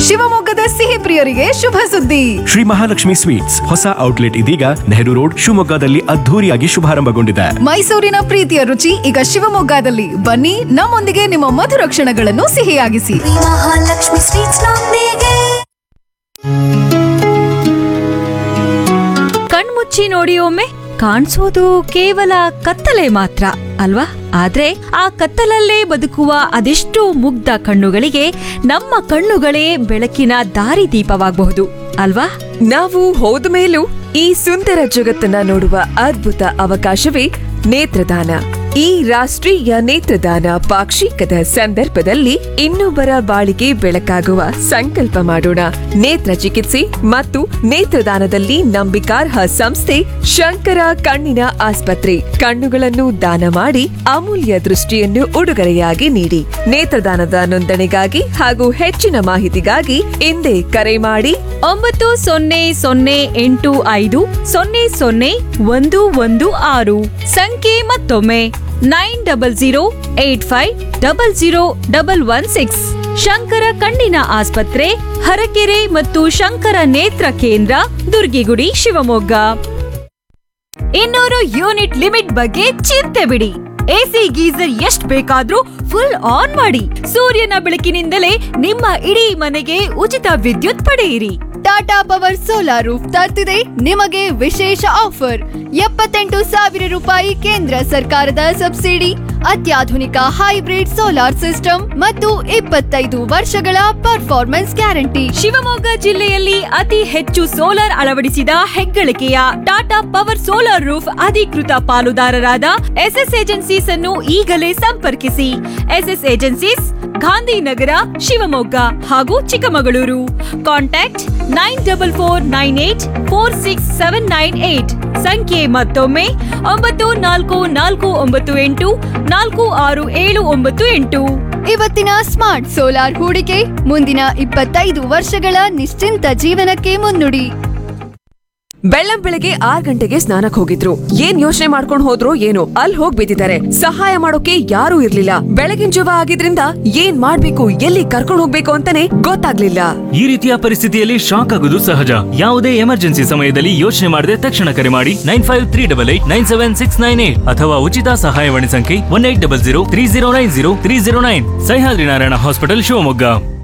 ಶಿವಮೊಗ್ಗದ ಸಿಹಿ ಪ್ರಿಯರಿಗೆ ಶುಭ ಸುದ್ದಿ ಶ್ರೀ ಮಹಾಲಕ್ಷ್ಮಿ ಸ್ವೀಟ್ಸ್ ಹೊಸ ಔಟ್ಲೆಟ್ ಇದೀಗ ನೆಹರು ರೋಡ್ ಶಿವಮೊಗ್ಗದಲ್ಲಿ ಅದ್ಧೂರಿಯಾಗಿ ಶುಭಾರಂಭಗೊಂಡಿದೆ ಮೈಸೂರಿನ ಪ್ರೀತಿಯ ರುಚಿ ಈಗ ಶಿವಮೊಗ್ಗದಲ್ಲಿ ಬನ್ನಿ ನಮ್ಮೊಂದಿಗೆ ನಿಮ್ಮ ಮಧುರ ಕ್ಷಣಗಳನ್ನು ಸಿಹಿಯಾಗಿಸಿ ಮಹಾಲಕ್ಷ್ಮಿ ಸ್ವೀಟ್ಸ್ ನೊಂದಿಗೆ ಕಣ್ಮುಚ್ಚಿ ನೋಡಿ ಒಮ್ಮೆ ಕಾಣಿಸೋದು ಕೇವಲ ಕತ್ತಲೆ ಮಾತ್ರ ಅಲ್ವಾ ಆದ್ರೆ ಆ ಕತ್ತಲಲ್ಲೇ ಬದುಕುವ ಅದೆಷ್ಟೋ ಮುಗ್ಧ ಕಣ್ಣುಗಳಿಗೆ ನಮ್ಮ ಕಣ್ಣುಗಳೇ ಬೆಳಕಿನ ದಾರಿದೀಪವಾಗಬಹುದು ಅಲ್ವಾ ನಾವು ಹೋದ ಮೇಲೂ ಈ ಸುಂದರ ಜಗತ್ತನ್ನ ನೋಡುವ ಅದ್ಭುತ ಅವಕಾಶವೇ ನೇತ್ರದಾನ ಈ ರಾಷ್ಟ್ರೀಯ ನೇತ್ರದಾನ ಪಾಕ್ಷಿಕದ ಸಂದರ್ಭದಲ್ಲಿ ಇನ್ನೊಬ್ಬರ ಬಾಳಿಗೆ ಬೆಳಕಾಗುವ ಸಂಕಲ್ಪ ಮಾಡೋಣ ನೇತ್ರ ಚಿಕಿತ್ಸೆ ಮತ್ತು ನೇತ್ರದಾನದಲ್ಲಿ ನಂಬಿಕಾರ್ಹ ಸಂಸ್ಥೆ ಶಂಕರ ಕಣ್ಣಿನ ಆಸ್ಪತ್ರೆ ಕಣ್ಣುಗಳನ್ನು ದಾನ ಮಾಡಿ ಅಮೂಲ್ಯ ದೃಷ್ಟಿಯನ್ನು ಉಡುಗೊರೆಯಾಗಿ ನೀಡಿ ನೇತ್ರದಾನದ ನೋಂದಣಿಗಾಗಿ ಹಾಗೂ ಹೆಚ್ಚಿನ ಮಾಹಿತಿಗಾಗಿ ಹಿಂದೆ ಕರೆ ಮಾಡಿ ಒಂಬತ್ತು ಸೊನ್ನೆ ಸೊನ್ನೆ ಎಂಟು ಐದು ಸೊನ್ನೆ ಸೊನ್ನೆ ಒಂದು ಒಂದು ಆರು ಸಂಖ್ಯೆ ಮತ್ತೊಮ್ಮೆ nine double zero eight five double zero double one six Shankara ಕಣ್ಣಿನ ಆಸ್ಪತ್ರೆ ಹರಕೆರೆ ಮತ್ತು ಶಂಕರ ನೇತ್ರ ಕೇಂದ್ರ ದುರ್ಗಿಗುಡಿ ಶಿವಮೊಗ್ಗ ಇನ್ನೂರು ಯೂನಿಟ್ ಲಿಮಿಟ್ ಬಗ್ಗೆ ಚಿಂತೆ ಬಿಡಿ ಎಸಿ ಗೀಸರ್ ಎಷ್ಟ್ ಬೇಕಾದ್ರೂ ಫುಲ್ ಆನ್ ಮಾಡಿ ಸೂರ್ಯನ ಬೆಳಕಿನಿಂದಲೇ ನಿಮ್ಮ ಇಡೀ ಮನೆಗೆ ಉಚಿತ ವಿದ್ಯುತ್ ಪಡೆಯಿರಿ ಟಾಟಾ ಪವರ್ ಸೋಲಾರ್ ರೂಫ್ ತರ್ತಿದೆ ನಿಮಗೆ ವಿಶೇಷ ಆಫರ್ ಎಪ್ಪತ್ತೆಂಟು ಸಾವಿರ ರೂಪಾಯಿ ಕೇಂದ್ರ ಸರ್ಕಾರದ ಸಬ್ಸಿಡಿ ಅತ್ಯಾಧುನಿಕ ಹೈಬ್ರಿಡ್ ಸೋಲಾರ್ ಸಿಸ್ಟಮ್ ಮತ್ತು ಇಪ್ಪತ್ತೈದು ವರ್ಷಗಳ ಪರ್ಫಾರ್ಮೆನ್ಸ್ ಗ್ಯಾರಂಟಿ ಶಿವಮೊಗ್ಗ ಜಿಲ್ಲೆಯಲ್ಲಿ ಅತಿ ಹೆಚ್ಚು ಸೋಲಾರ್ ಅಳವಡಿಸಿದ ಹೆಗ್ಗಳಿಕೆಯ ಟಾಟಾ ಪವರ್ ಸೋಲಾರ್ ರೂಫ್ ಅಧಿಕೃತ ಪಾಲುದಾರರಾದ ಎಸ್ಎಸ್ ಏಜೆನ್ಸೀಸ್ ಅನ್ನು ಈಗಲೇ ಸಂಪರ್ಕಿಸಿ ಎಸ್ಎಸ್ ಏಜೆನ್ಸೀಸ್ ಗಾಂಧಿನಗರ ಶಿವಮೊಗ್ಗ ಹಾಗೂ Chikkamagaluru contact nine double four nine eight four six seven nine eight ಸಂಖ್ಯೆ ಮತ್ತೊಮ್ಮೆ ಒಂಬತ್ತು ನಾಲ್ಕು ನಾಲ್ಕು ಒಂಬತ್ತು ಎಂಟು ನಾಲ್ಕು ಆರು ಏಳು ಒಂಬತ್ತು ಎಂಟು ಇವತ್ತಿನ ಸ್ಮಾರ್ಟ್ ಸೋಲಾರ್ ಹೂಡಿಕೆ ಮುಂದಿನ ಇಪ್ಪತ್ತೈದು ವರ್ಷಗಳ ನಿಶ್ಚಿಂತ ಜೀವನಕ್ಕೆ ಮುನ್ನುಡಿ ಬೆಳ್ಳಂ ಬೆಳಗ್ಗೆ ಆರ್ ಗಂಟೆಗೆ ಸ್ನಾನಕ್ ಹೋಗಿದ್ರು ಏನ್ ಯೋಚನೆ ಮಾಡ್ಕೊಂಡ್ ಹೋದ್ರು ಏನೋ ಅಲ್ಲಿ ಹೋಗ್ ಬಿದ್ದಿದ್ದಾರೆ ಸಹಾಯ ಮಾಡೋಕೆ ಯಾರೂ ಇರ್ಲಿಲ್ಲ ಬೆಳಗಿನ ಜವ ಆಗಿದ್ರಿಂದ ಏನ್ ಮಾಡ್ಬೇಕು ಎಲ್ಲಿ ಕರ್ಕೊಂಡ್ ಹೋಗ್ಬೇಕು ಅಂತಾನೆ ಗೊತ್ತಾಗ್ಲಿಲ್ಲ ಈ ರೀತಿಯ ಪರಿಸ್ಥಿತಿಯಲ್ಲಿ ಶಾಕ್ ಆಗುವುದು ಸಹಜ ಯಾವುದೇ ಎಮರ್ಜೆನ್ಸಿ ಸಮಯದಲ್ಲಿ ಯೋಚನೆ ಮಾಡದೆ ತಕ್ಷಣ ಕರೆ ಮಾಡಿ nine five three double eight nine seven six nine eight ಅಥವಾ ಉಚಿತ ಸಹಾಯವಾಣಿ ಸಂಖ್ಯೆ one eight double zero three zero nine zero three zero nine Sahyadri Narayana hospital Shivamogga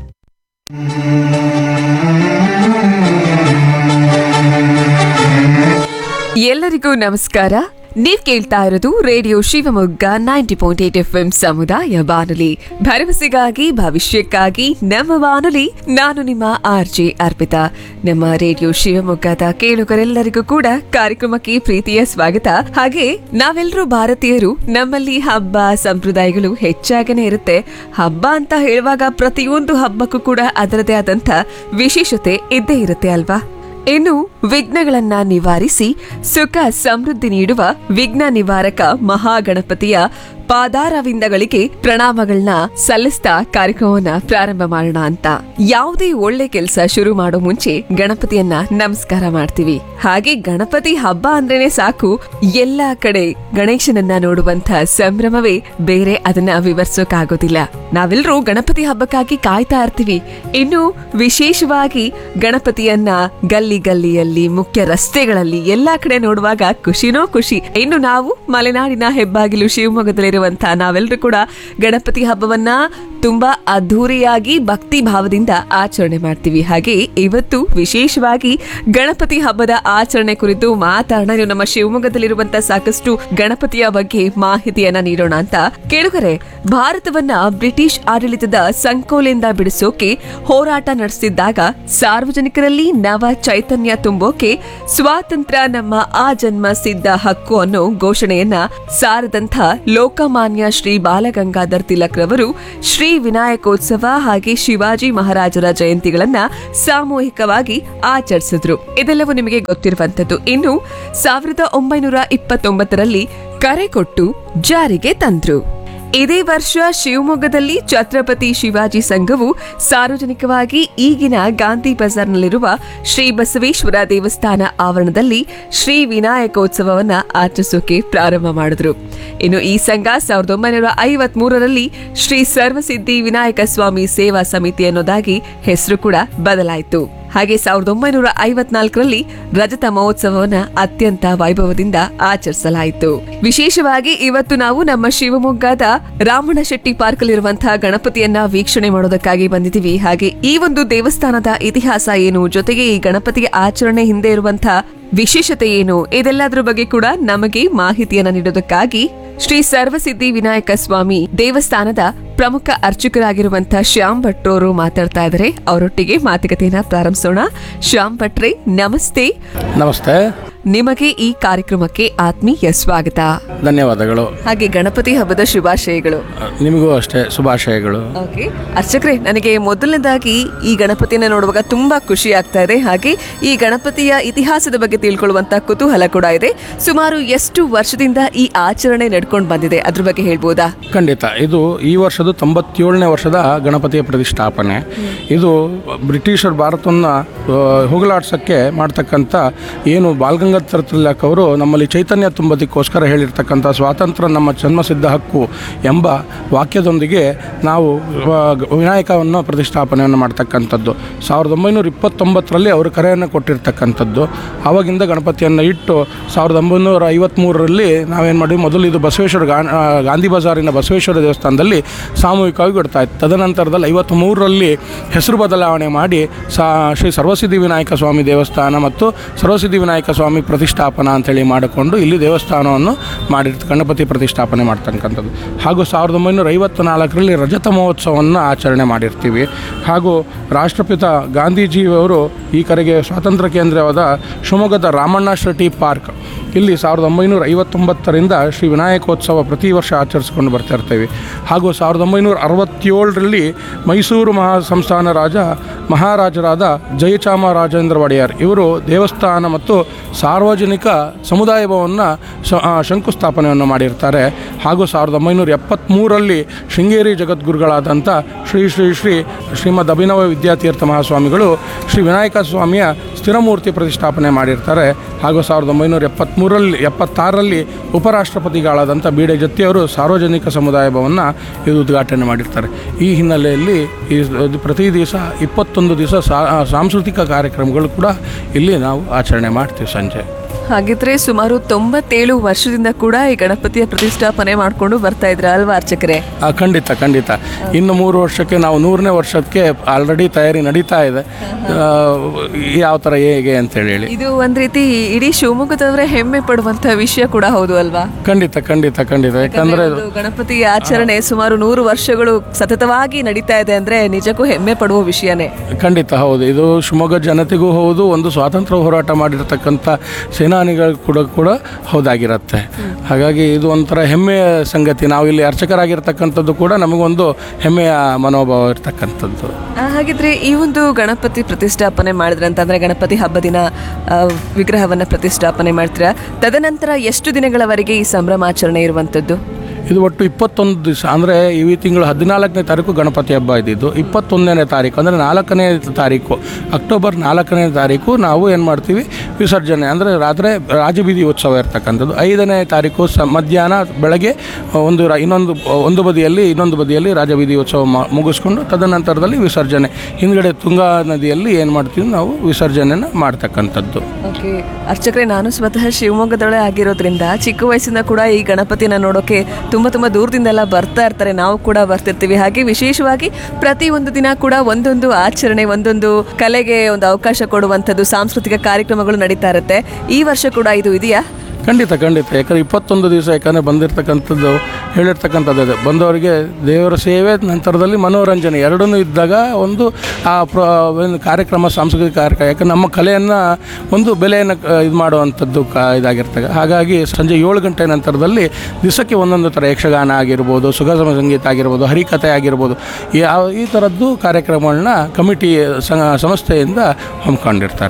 ಎಲ್ಲರಿಗೂ ನಮಸ್ಕಾರ ನೀವ್ ಕೇಳ್ತಾ ಇರೋದು radio Shivamogga ninety point eight F M ಸಮುದಾಯ ಬಾನುಲಿ ಭರವಸೆಗಾಗಿ ಭವಿಷ್ಯಕ್ಕಾಗಿ ನಮ್ಮ ಬಾನುಲಿ ನಾನು ನಿಮ್ಮ ಆರ್ ಜೆ ಅರ್ಪಿತಾ ನಮ್ಮ ರೇಡಿಯೋ ಶಿವಮೊಗ್ಗದ ಕೇಳುಗರೆಲ್ಲರಿಗೂ ಕೂಡ ಕಾರ್ಯಕ್ರಮಕ್ಕೆ ಪ್ರೀತಿಯ ಸ್ವಾಗತ ಹಾಗೆ ನಾವೆಲ್ಲರೂ ಭಾರತೀಯರು ನಮ್ಮಲ್ಲಿ ಹಬ್ಬ ಸಂಪ್ರದಾಯಗಳು ಹೆಚ್ಚಾಗನೇ ಇರುತ್ತೆ ಹಬ್ಬ ಅಂತ ಹೇಳುವಾಗ ಪ್ರತಿಯೊಂದು ಹಬ್ಬಕ್ಕೂ ಕೂಡ ಅದರದೇ ಆದಂತ ವಿಶೇಷತೆ ಇದ್ದೇ ಇರುತ್ತೆ ಅಲ್ವಾ ಇನ್ನು ವಿಘ್ನಗಳನ್ನ ನಿವಾರಿಸಿ ಸುಖ ಸಮೃದ್ಧಿ ನೀಡುವ ವಿಘ್ನ ನಿವಾರಕ ಮಹಾಗಣಪತಿಯ ಪಾದಾರವಿಂದಗಳಿಗೆ ಪ್ರಣಾಮಗಳನ್ನ ಸಲ್ಲಿಸ್ತಾ ಕಾರ್ಯಕ್ರಮವನ್ನ ಪ್ರಾರಂಭ ಮಾಡೋಣ ಅಂತ ಯಾವುದೇ ಒಳ್ಳೆ ಕೆಲಸ ಶುರು ಮಾಡೋ ಮುಂಚೆ ಗಣಪತಿಯನ್ನ ನಮಸ್ಕಾರ ಮಾಡ್ತೀವಿ ಹಾಗೆ ಗಣಪತಿ ಹಬ್ಬ ಅಂದ್ರೇನೆ ಸಾಕು ಎಲ್ಲಾ ಕಡೆ ಗಣೇಶನನ್ನ ನೋಡುವಂತ ಸಂಭ್ರಮವೇ ಬೇರೆ ಅದನ್ನ ವಿವರಿಸೋಕಾಗೋದಿಲ್ಲ ನಾವೆಲ್ಲರೂ ಗಣಪತಿ ಹಬ್ಬಕ್ಕಾಗಿ ಕಾಯ್ತಾ ಇರ್ತೀವಿ ಇನ್ನು ವಿಶೇಷವಾಗಿ ಗಣಪತಿಯನ್ನ ಗಲ್ಲಿ ಗಲ್ಲಿಯಲ್ಲಿ ಮುಖ್ಯ ರಸ್ತೆಗಳಲ್ಲಿ ಎಲ್ಲಾ ಕಡೆ ನೋಡುವಾಗ ಖುಷಿನೋ ಖುಷಿ ಇನ್ನು ನಾವು ಮಲೆನಾಡಿನ ಹೆಬ್ಬಾಗಿಲು ಶಿವಮೊಗ್ಗದಲ್ಲಿರುವಂತಹ ನಾವೆಲ್ಲರೂ ಕೂಡ ಗಣಪತಿ ಹಬ್ಬವನ್ನ ತುಂಬಾ ಅದ್ಧೂರಿಯಾಗಿ ಭಕ್ತಿ ಭಾವದಿಂದ ಆಚರಣೆ ಮಾಡ್ತೀವಿ ಹಾಗೆ ಇವತ್ತು ವಿಶೇಷವಾಗಿ ಗಣಪತಿ ಹಬ್ಬದ ಆಚರಣೆ ಕುರಿತು ಮಾತಾಡೋಣ ನೀವು ನಮ್ಮ ಶಿವಮೊಗ್ಗದಲ್ಲಿರುವಂತಹ ಸಾಕಷ್ಟು ಗಣಪತಿಯ ಬಗ್ಗೆ ಮಾಹಿತಿಯನ್ನ ನೀಡೋಣ ಅಂತ ಕೇಳುಗರೆ ಭಾರತವನ್ನ ಬ್ರಿಟಿಷ್ ಆಡಳಿತದ ಸಂಕೋಲೆಯಿಂದ ಬಿಡಿಸೋಕೆ ಹೋರಾಟ ನಡೆಸಿದ್ದಾಗ ಸಾರ್ವಜನಿಕರಲ್ಲಿ ನವ ಚೈತನ್ಯ ತುಂಬೋಕೆ ಸ್ವಾತಂತ್ರ್ಯ ನಮ್ಮ ಆ ಜನ್ಮ ಸಿದ್ಧ ಹಕ್ಕು ಅನ್ನೋ ಘೋಷಣೆಯನ್ನ ಸಾರದಂಥ ಲೋಕಮಾನ್ಯ ಶ್ರೀ ಬಾಲಗಂಗಾಧರ್ ತಿಲಕ್ ರವರು ಶ್ರೀ ವಿನಾಯಕೋತ್ಸವ ಹಾಗೆ ಶಿವಾಜಿ ಮಹಾರಾಜರ ಜಯಂತಿಗಳನ್ನ ಸಾಮೂಹಿಕವಾಗಿ ಆಚರಿಸಿದ್ರು ಇದೆಲ್ಲವೂ ನಿಮಗೆ ಗೊತ್ತಿರುವಂತದ್ದು ಇನ್ನು ಸಾವಿರದ ಒಂಬೈನೂರ ಇಪ್ಪತ್ತೊಂಬತ್ತರಲ್ಲಿ ಕರೆ ಕೊಟ್ಟು ಜಾರಿಗೆ ತಂದ್ರು ಇದೇ ವರ್ಷ ಶಿವಮೊಗ್ಗದಲ್ಲಿ ಛತ್ರಪತಿ ಶಿವಾಜಿ ಸಂಘವು ಸಾರ್ವಜನಿಕವಾಗಿ ಈಗಿನ ಗಾಂಧಿ ಬಜಾರ್ನಲ್ಲಿರುವ ಶ್ರೀ ಬಸವೇಶ್ವರ ದೇವಸ್ಥಾನ ಆವರಣದಲ್ಲಿ ಶ್ರೀ ವಿನಾಯಕೋತ್ಸವವನ್ನ ಆಚರಿಸೋಕೆ ಪ್ರಾರಂಭ ಮಾಡಿದ್ರು ಇನ್ನು ಈ ಸಂಘ ಸಾವಿರದ ಒಂಬೈನೂರ ಐವತ್ ಮೂರರಲ್ಲಿ ಶ್ರೀ ಸರ್ವಸಿದ್ಧಿ ವಿನಾಯಕ ಸ್ವಾಮಿ ಸೇವಾ ಸಮಿತಿ ಅನ್ನೋದಾಗಿ ಹೆಸರು ಕೂಡ ಬದಲಾಯಿತು ಹಾಗೆ ಸಾವಿರದ ಒಂಬೈನೂರ ಐವತ್ನಾಲ್ಕರಲ್ಲಿ ರಜತ ಮಹೋತ್ಸವವನ್ನ ಅತ್ಯಂತ ವೈಭವದಿಂದ ಆಚರಿಸಲಾಯಿತು ವಿಶೇಷವಾಗಿ ಇವತ್ತು ನಾವು ನಮ್ಮ ಶಿವಮೊಗ್ಗದ ರಾಮಣ್ಣ ಶೆಟ್ಟಿ ಪಾರ್ಕ್ ಅಲ್ಲಿರುವಂತಹ ಗಣಪತಿಯನ್ನ ವೀಕ್ಷಣೆ ಮಾಡೋದಕ್ಕಾಗಿ ಬಂದಿದ್ದೀವಿ ಹಾಗೆ ಈ ಒಂದು ದೇವಸ್ಥಾನದ ಇತಿಹಾಸ ಏನು ಜೊತೆಗೆ ಈ ಗಣಪತಿಯ ಆಚರಣೆ ಹಿಂದೆ ಇರುವಂತಹ ವಿಶೇಷತೆ ಏನು ಇದೆಲ್ಲದರ ಬಗ್ಗೆ ಕೂಡ ನಮಗೆ ಮಾಹಿತಿಯನ್ನ ನೀಡೋದಕ್ಕಾಗಿ ಶ್ರೀ ಸರ್ವಸಿದ್ಧಿ ವಿನಾಯಕ ಸ್ವಾಮಿ ದೇವಸ್ಥಾನದ ಪ್ರಮುಖ ಅರ್ಚಕರಾಗಿರುವಂತಹ ಶ್ಯಾಮ್ ಭಟ್ರವರು ಮಾತಾಡ್ತಾ ಇದ್ದಾರೆ ಅವರೊಟ್ಟಿಗೆ ಮಾತುಕತೆಯನ್ನ ಪ್ರಾರಂಭಿಸೋಣ ಶ್ಯಾಮ್ ಭಟ್ರೆ ನಮಸ್ತೆ ನಮಸ್ತೆ ನಿಮಗೆ ಈ ಕಾರ್ಯಕ್ರಮಕ್ಕೆ ಆತ್ಮೀಯ ಸ್ವಾಗತ ಧನ್ಯವಾದಗಳು ಹಾಗೆ ಗಣಪತಿ ಹಬ್ಬದ ಶುಭಾಶಯಗಳು ನಿಮಗೂ ಅಷ್ಟೇ ಶುಭಾಶಯಗಳು ಓಕೆ ಅರ್ಚಕ್ರೆ ನನಗೆ ಮೊದಲನೇದಾಗಿ ಈ ಗಣಪತಿಯನ್ನ ನೋಡುವಾಗ ತುಂಬಾ ಖುಷಿ ಆಗ್ತಾ ಇದೆ ಹಾಗೆ ಈ ಗಣಪತಿಯ ಇತಿಹಾಸದ ಬಗ್ಗೆ ತಿಳ್ಕೊಳ್ಳುವಂತ ಕುತೂಹಲ ಕೂಡ ಇದೆ ಸುಮಾರು ಎಷ್ಟು ವರ್ಷದಿಂದ ಈ ಆಚರಣೆ ನಡ್ಕೊಂಡು ಬಂದಿದೆ ಅದ್ರ ಬಗ್ಗೆ ಹೇಳ್ಬೋದಾ ಖಂಡಿತ ಇದು ಈ ವರ್ಷದ ತೊಂಬತ್ತೇಳನೇ ವರ್ಷದ ಗಣಪತಿಯ ಪ್ರತಿಷ್ಠಾಪನೆ ಇದು ಬ್ರಿಟಿಷರ್ ಭಾರತವನ್ನು ಹೋಗಲಾಡ್ಸೋಕ್ಕೆ ಮಾಡ್ತಕ್ಕಂಥ ಏನು ಬಾಲ್ಗಂಗಾಧರ ತಿಲಕ್ ಅವರು ನಮ್ಮಲ್ಲಿ ಚೈತನ್ಯ ತುಂಬೋದಕ್ಕೋಸ್ಕರ ಹೇಳಿರ್ತಕ್ಕಂಥ ಸ್ವಾತಂತ್ರ್ಯ ನಮ್ಮ ಜನ್ಮಸಿದ್ಧ ಹಕ್ಕು ಎಂಬ ವಾಕ್ಯದೊಂದಿಗೆ ನಾವು ಆ, ವಿನಾಯಕವನ್ನು ಪ್ರತಿಷ್ಠಾಪನೆಯನ್ನು ಮಾಡ್ತಕ್ಕಂಥದ್ದು ಸಾವಿರದ ಒಂಬೈನೂರ ಇಪ್ಪತ್ತೊಂಬತ್ತರಲ್ಲಿ ಅವರು ಕರೆಯನ್ನು ಕೊಟ್ಟಿರ್ತಕ್ಕಂಥದ್ದು ಆವಾಗಿಂದ ಗಣಪತಿಯನ್ನು ಇಟ್ಟು ಸಾವಿರದ ಒಂಬೈನೂರ ಐವತ್ತ್ಮೂರರಲ್ಲಿ ನಾವೇನು ಮಾಡಿದ್ವಿ ಮೊದಲು ಇದು ಬಸವೇಶ್ವರ ಗಾ ಆ, ಗಾಂಧಿ ಬಜಾರಿನ ಬಸವೇಶ್ವರ ದೇವಸ್ಥಾನದಲ್ಲಿ ಸಾಮೂಹಿಕವಾಗಿ ಬಿಡ್ತಾ ಇತ್ತು ತದನಂತರದಲ್ಲಿ ಐವತ್ತ್ಮೂರರಲ್ಲಿ ಹೆಸರು ಬದಲಾವಣೆ ಮಾಡಿ ಸಾ ಶ್ರೀ ಸರ್ವಸಿದ್ಧಿ ವಿನಾಯಕ ಸ್ವಾಮಿ ದೇವಸ್ಥಾನ ಮತ್ತು ಸರ್ವಸಿದ್ಧಿ ವಿನಾಯಕ ಸ್ವಾಮಿ ಪ್ರತಿಷ್ಠಾಪನಾ ಅಂತೇಳಿ ಮಾಡಿಕೊಂಡು ಇಲ್ಲಿ ದೇವಸ್ಥಾನವನ್ನು ಮಾಡಿರ್ತ ಗಣಪತಿ ಪ್ರತಿಷ್ಠಾಪನೆ ಮಾಡ್ತಕ್ಕಂಥದ್ದು ಹಾಗೂ ಸಾವಿರದ ಒಂಬೈನೂರ ಐವತ್ತ ನಾಲ್ಕರಲ್ಲಿ ರಜತ ಮಹೋತ್ಸವವನ್ನು ಆಚರಣೆ ಮಾಡಿರ್ತೀವಿ ಹಾಗೂ ರಾಷ್ಟ್ರಪಿತ ಗಾಂಧೀಜಿಯವರು ಈ ಕಡೆಗೆ ಸ್ವಾತಂತ್ರ್ಯ ಕೇಂದ್ರವಾದ ಶಿವಮೊಗ್ಗದ ರಾಮಣ್ಣ ಶೆಟ್ಟಿ ಪಾರ್ಕ್ ಇಲ್ಲಿ ಸಾವಿರದ ಒಂಬೈನೂರ ಐವತ್ತೊಂಬತ್ತರಿಂದ ಶ್ರೀ ವಿನಾಯಕೋತ್ಸವ ಪ್ರತಿ ವರ್ಷ ಆಚರಿಸ್ಕೊಂಡು ಬರ್ತಾ ಇರ್ತೀವಿ ಹಾಗೂ ಸಾವಿರದ ಒಂಬೈನೂರ ಅರವತ್ತೇಳರಲ್ಲಿ ಮೈಸೂರು ಮಹಾ ಸಂಸ್ಥಾನ ರಾಜ ಮಹಾರಾಜರಾದ ಜಯಚಾಮರಾಜೇಂದ್ರ ಒಡೆಯರ್ ಇವರು ದೇವಸ್ಥಾನ ಮತ್ತು ಸಾರ್ವಜನಿಕ ಸಮುದಾಯ ಭವನ ಶ- ಆ, ಶಂಕುಸ್ಥಾಪನೆಯನ್ನು ಮಾಡಿರ್ತಾರೆ ಹಾಗೂ ಸಾವಿರದ ಒಂಬೈನೂರ ಎಪ್ಪತ್ತ್ಮೂರರಲ್ಲಿ ಶೃಂಗೇರಿ ಜಗದ್ಗುರುಗಳಾದಂಥ ಶ್ರೀ ಶ್ರೀ ಶ್ರೀ ಶ್ರೀಮದ್ ಅಭಿನವ ವಿದ್ಯಾತೀರ್ಥ ಮಹಾಸ್ವಾಮಿಗಳು ಶ್ರೀ ವಿನಾಯಕ ಸ್ವಾಮಿಯ ಸ್ಥಿರಮೂರ್ತಿ ಪ್ರತಿಷ್ಠಾಪನೆ ಮಾಡಿರ್ತಾರೆ ಹಾಗೂ ಸಾವಿರದ ಒಂಬೈನೂರ ಎಪ್ಪತ್ತ್ಮೂರರಲ್ಲಿ ಎಪ್ಪತ್ತಾರರಲ್ಲಿ ಉಪರಾಷ್ಟ್ರಪತಿಗಳಾದಂಥ ಬಿ ಡಿ ಜತ್ತಿಯವರು ಸಾರ್ವಜನಿಕ ಸಮುದಾಯ ಭವನ ಇದು ಉದ್ಘಾಟನೆ ಮಾಡಿರ್ತಾರೆ ಈ ಹಿನ್ನೆಲೆಯಲ್ಲಿ ಈ ಇದು ಪ್ರತಿ ದಿವಸ ಇಪ್ಪತ್ತೊಂದು ದಿವಸ ಸಾಂಸ್ಕೃತಿಕ ಕಾರ್ಯಕ್ರಮಗಳು ಕೂಡ ಇಲ್ಲಿ ನಾವು ಆಚರಣೆ ಮಾಡ್ತೀವಿ ಸಂಜೆ ಹಾಗಿದ್ರೆ ಸುಮಾರು ತೊಂಬತ್ತೇಳು ವರ್ಷದಿಂದ ಕೂಡ ಈ ಗಣಪತಿಯ ಪ್ರತಿಷ್ಠಾಪನೆ ಮಾಡ್ಕೊಂಡು ಬರ್ತಾ ಇದ್ರ ಅಲ್ವಾ ಅರ್ಚಕರೇ ಆ, ಖಂಡಿತ ಖಂಡಿತ ಇನ್ನು ಮೂರು ವರ್ಷಕ್ಕೆ ನಾವು ನೂರನೇ ವರ್ಷಕ್ಕೆ ಆಲ್ರೆಡಿ ತಯಾರಿ ನಡೀತಾ ಇದೆ ಆ, ಯಾವ ಥರ ಹೇಗೆ ಅಂತೇಳಿ ಹೇಳಿ ಇದು ಒಂದ್ ರೀತಿ ಇಡೀ ಶಿವಮೊಗ್ಗದವರೇ ಹೆಮ್ಮೆ ಪಡುವಂತ ವಿಷಯ ಕೂಡ ಹೌದು ಅಲ್ವಾ ಖಂಡಿತ ಖಂಡಿತ ಖಂಡಿತ ಯಾಕಂದರೆ ಒಂದು ಗಣಪತಿ ಆಚರಣೆ ಸುಮಾರು ನೂರು ವರ್ಷಗಳು ಸತತವಾಗಿ ನಡೀತಾ ಇದೆ ಅಂದ್ರೆ ನಿಜಕ್ಕೂ ಹೆಮ್ಮೆ ಪಡುವ ವಿಷಯನೇ ಖಂಡಿತ ಹೌದು ಇದು ಶಿವಮೊಗ್ಗ ಜನತೆಗೂ ಹೌದು ಒಂದು ಸ್ವಾತಂತ್ರ್ಯ ಹೋರಾಟ ಮಾಡಿರ್ತಕ್ಕಂಥ ಸೇನಾನಿಗಳು ಕೂಡ ಕೂಡ ಹೌದಾಗಿರುತ್ತೆ ಹಾಗಾಗಿ ಇದು ಒಂಥರ ಹೆಮ್ಮೆಯ ಸಂಗತಿ ನಾವು ಇಲ್ಲಿ ಅರ್ಚಕರಾಗಿರ್ತಕ್ಕಂಥದ್ದು ಕೂಡ ನಮಗೊಂದು ಹೆಮ್ಮೆಯ ಮನೋಭಾವ ಇರ್ತಕ್ಕಂಥದ್ದು ಆ, ಹಾಗಿದ್ರೆ ಈ ಒಂದು ಗಣಪತಿ ಪ್ರತಿಷ್ಠಾಪನೆ ಮಾಡಿದ್ರೆ ಅಂತಂದ್ರೆ ಗಣಪತಿ ಹಬ್ಬ ದಿನ ಆ, ವಿಗ್ರಹವನ್ನ ಪ್ರತಿಷ್ಠಾಪನೆ ಮಾಡ್ತೀರಾ ತದನಂತರ ಎಷ್ಟು ದಿನಗಳವರೆಗೆ ಈ ಸಂಭ್ರಮಾಚರಣೆ ಇರುವಂತದ್ದು ಇದು ಒಟ್ಟು ಇಪ್ಪತ್ತೊಂದು ದಿವಸ ಅಂದರೆ ಈ ತಿಂಗಳು ಹದಿನಾಲ್ಕನೇ ತಾರೀಕು ಗಣಪತಿ ಹಬ್ಬ ಇದ್ದಿದ್ದು ಇಪ್ಪತ್ತೊಂದನೇ ತಾರೀಕು ಅಂದರೆ ನಾಲ್ಕನೇ ತಾರೀಕು ಅಕ್ಟೋಬರ್ ನಾಲ್ಕನೇ ತಾರೀಕು ನಾವು ಏನು ಮಾಡ್ತೀವಿ ವಿಸರ್ಜನೆ ಅಂದರೆ ರಾತ್ರಿ ರಾಜಬೀದಿ ಉತ್ಸವ ಇರ್ತಕ್ಕಂಥದ್ದು ಐದನೇ ತಾರೀಕು ಸ ಮಧ್ಯಾಹ್ನ ಬೆಳಗ್ಗೆ ಒಂದು ರ- ಇನ್ನೊಂದು ಒಂದು ಬದಿಯಲ್ಲಿ ಇನ್ನೊಂದು ಬದಿಯಲ್ಲಿ ರಾಜಬೀದಿ ಉತ್ಸವ ಮ- ಮುಗಿಸ್ಕೊಂಡು ತದನಂತರದಲ್ಲಿ ವಿಸರ್ಜನೆ ಹಿಂದ್ಗಡೆ ತುಂಗಾ ನದಿಯಲ್ಲಿ ಏನು ಮಾಡ್ತೀವಿ ನಾವು ವಿಸರ್ಜನೆನ ಮಾಡ್ತಕ್ಕಂಥದ್ದು ಓಕೆ ಅರ್ಚಕ್ರೆ ನಾನು ಸ್ವತಃ ಶಿವಮೊಗ್ಗದೊಳೆ ಆಗಿರೋದ್ರಿಂದ ಚಿಕ್ಕ ವಯಸ್ಸಿಂದ ಕೂಡ ಈ ಗಣಪತಿನ ನೋಡೋಕೆ ತುಂಬಾ ತುಂಬಾ ದೂರದಿಂದೆಲ್ಲ ಬರ್ತಾ ಇರ್ತಾರೆ ನಾವು ಕೂಡ ಬರ್ತಿರ್ತೀವಿ ಹಾಗೆ ವಿಶೇಷವಾಗಿ ಪ್ರತಿ ಒಂದು ದಿನ ಕೂಡ ಒಂದೊಂದು ಆಚರಣೆ ಒಂದೊಂದು ಕಲೆಗೆ ಒಂದು ಅವಕಾಶ ಕೊಡುವಂಥದ್ದು ಸಾಂಸ್ಕೃತಿಕ ಕಾರ್ಯಕ್ರಮಗಳು ನಡೀತಾ ಇರುತ್ತೆ ಈ ವರ್ಷ ಕೂಡ ಇದು ಇದೆಯಾ ಖಂಡಿತ ಖಂಡಿತ ಯಾಕಂದರೆ ಇಪ್ಪತ್ತೊಂದು ದಿವಸ ಯಾಕಂದರೆ ಬಂದಿರತಕ್ಕಂಥದ್ದು ಹೇಳಿರ್ತಕ್ಕಂಥದ್ದು ಅದೇ ಬಂದವರಿಗೆ ದೇವರ ಸೇವೆ ನಂತರದಲ್ಲಿ ಮನೋರಂಜನೆ ಎರಡನ್ನೂ ಇದ್ದಾಗ ಒಂದು ಆ ಪ್ರ ಒಂದು ಕಾರ್ಯಕ್ರಮ ಸಾಂಸ್ಕೃತಿಕ ಕಾರ್ಯಕ್ರಮ ಯಾಕಂದ್ರೆ ನಮ್ಮ ಕಲೆಯನ್ನು ಒಂದು ಬೆಲೆಯನ್ನು ಇದು ಮಾಡುವಂಥದ್ದು ಕ ಇದಾಗಿರ್ತದೆ ಹಾಗಾಗಿ ಸಂಜೆ ಏಳು ಗಂಟೆ ನಂತರದಲ್ಲಿ ದಿವಸಕ್ಕೆ ಒಂದೊಂದು ಥರ ಯಕ್ಷಗಾನ ಆಗಿರ್ಬೋದು ಸುಗಮ ಸಂಗೀತ ಆಗಿರ್ಬೋದು ಹರಿಕಥೆ ಆಗಿರ್ಬೋದು ಯಾವ ಈ ಥರದ್ದು ಕಾರ್ಯಕ್ರಮಗಳನ್ನ ಕಮಿಟಿ ಸ- ಸಂಸ್ಥೆಯಿಂದ ಹಮ್ಮಿಕೊಂಡಿರ್ತಾರೆ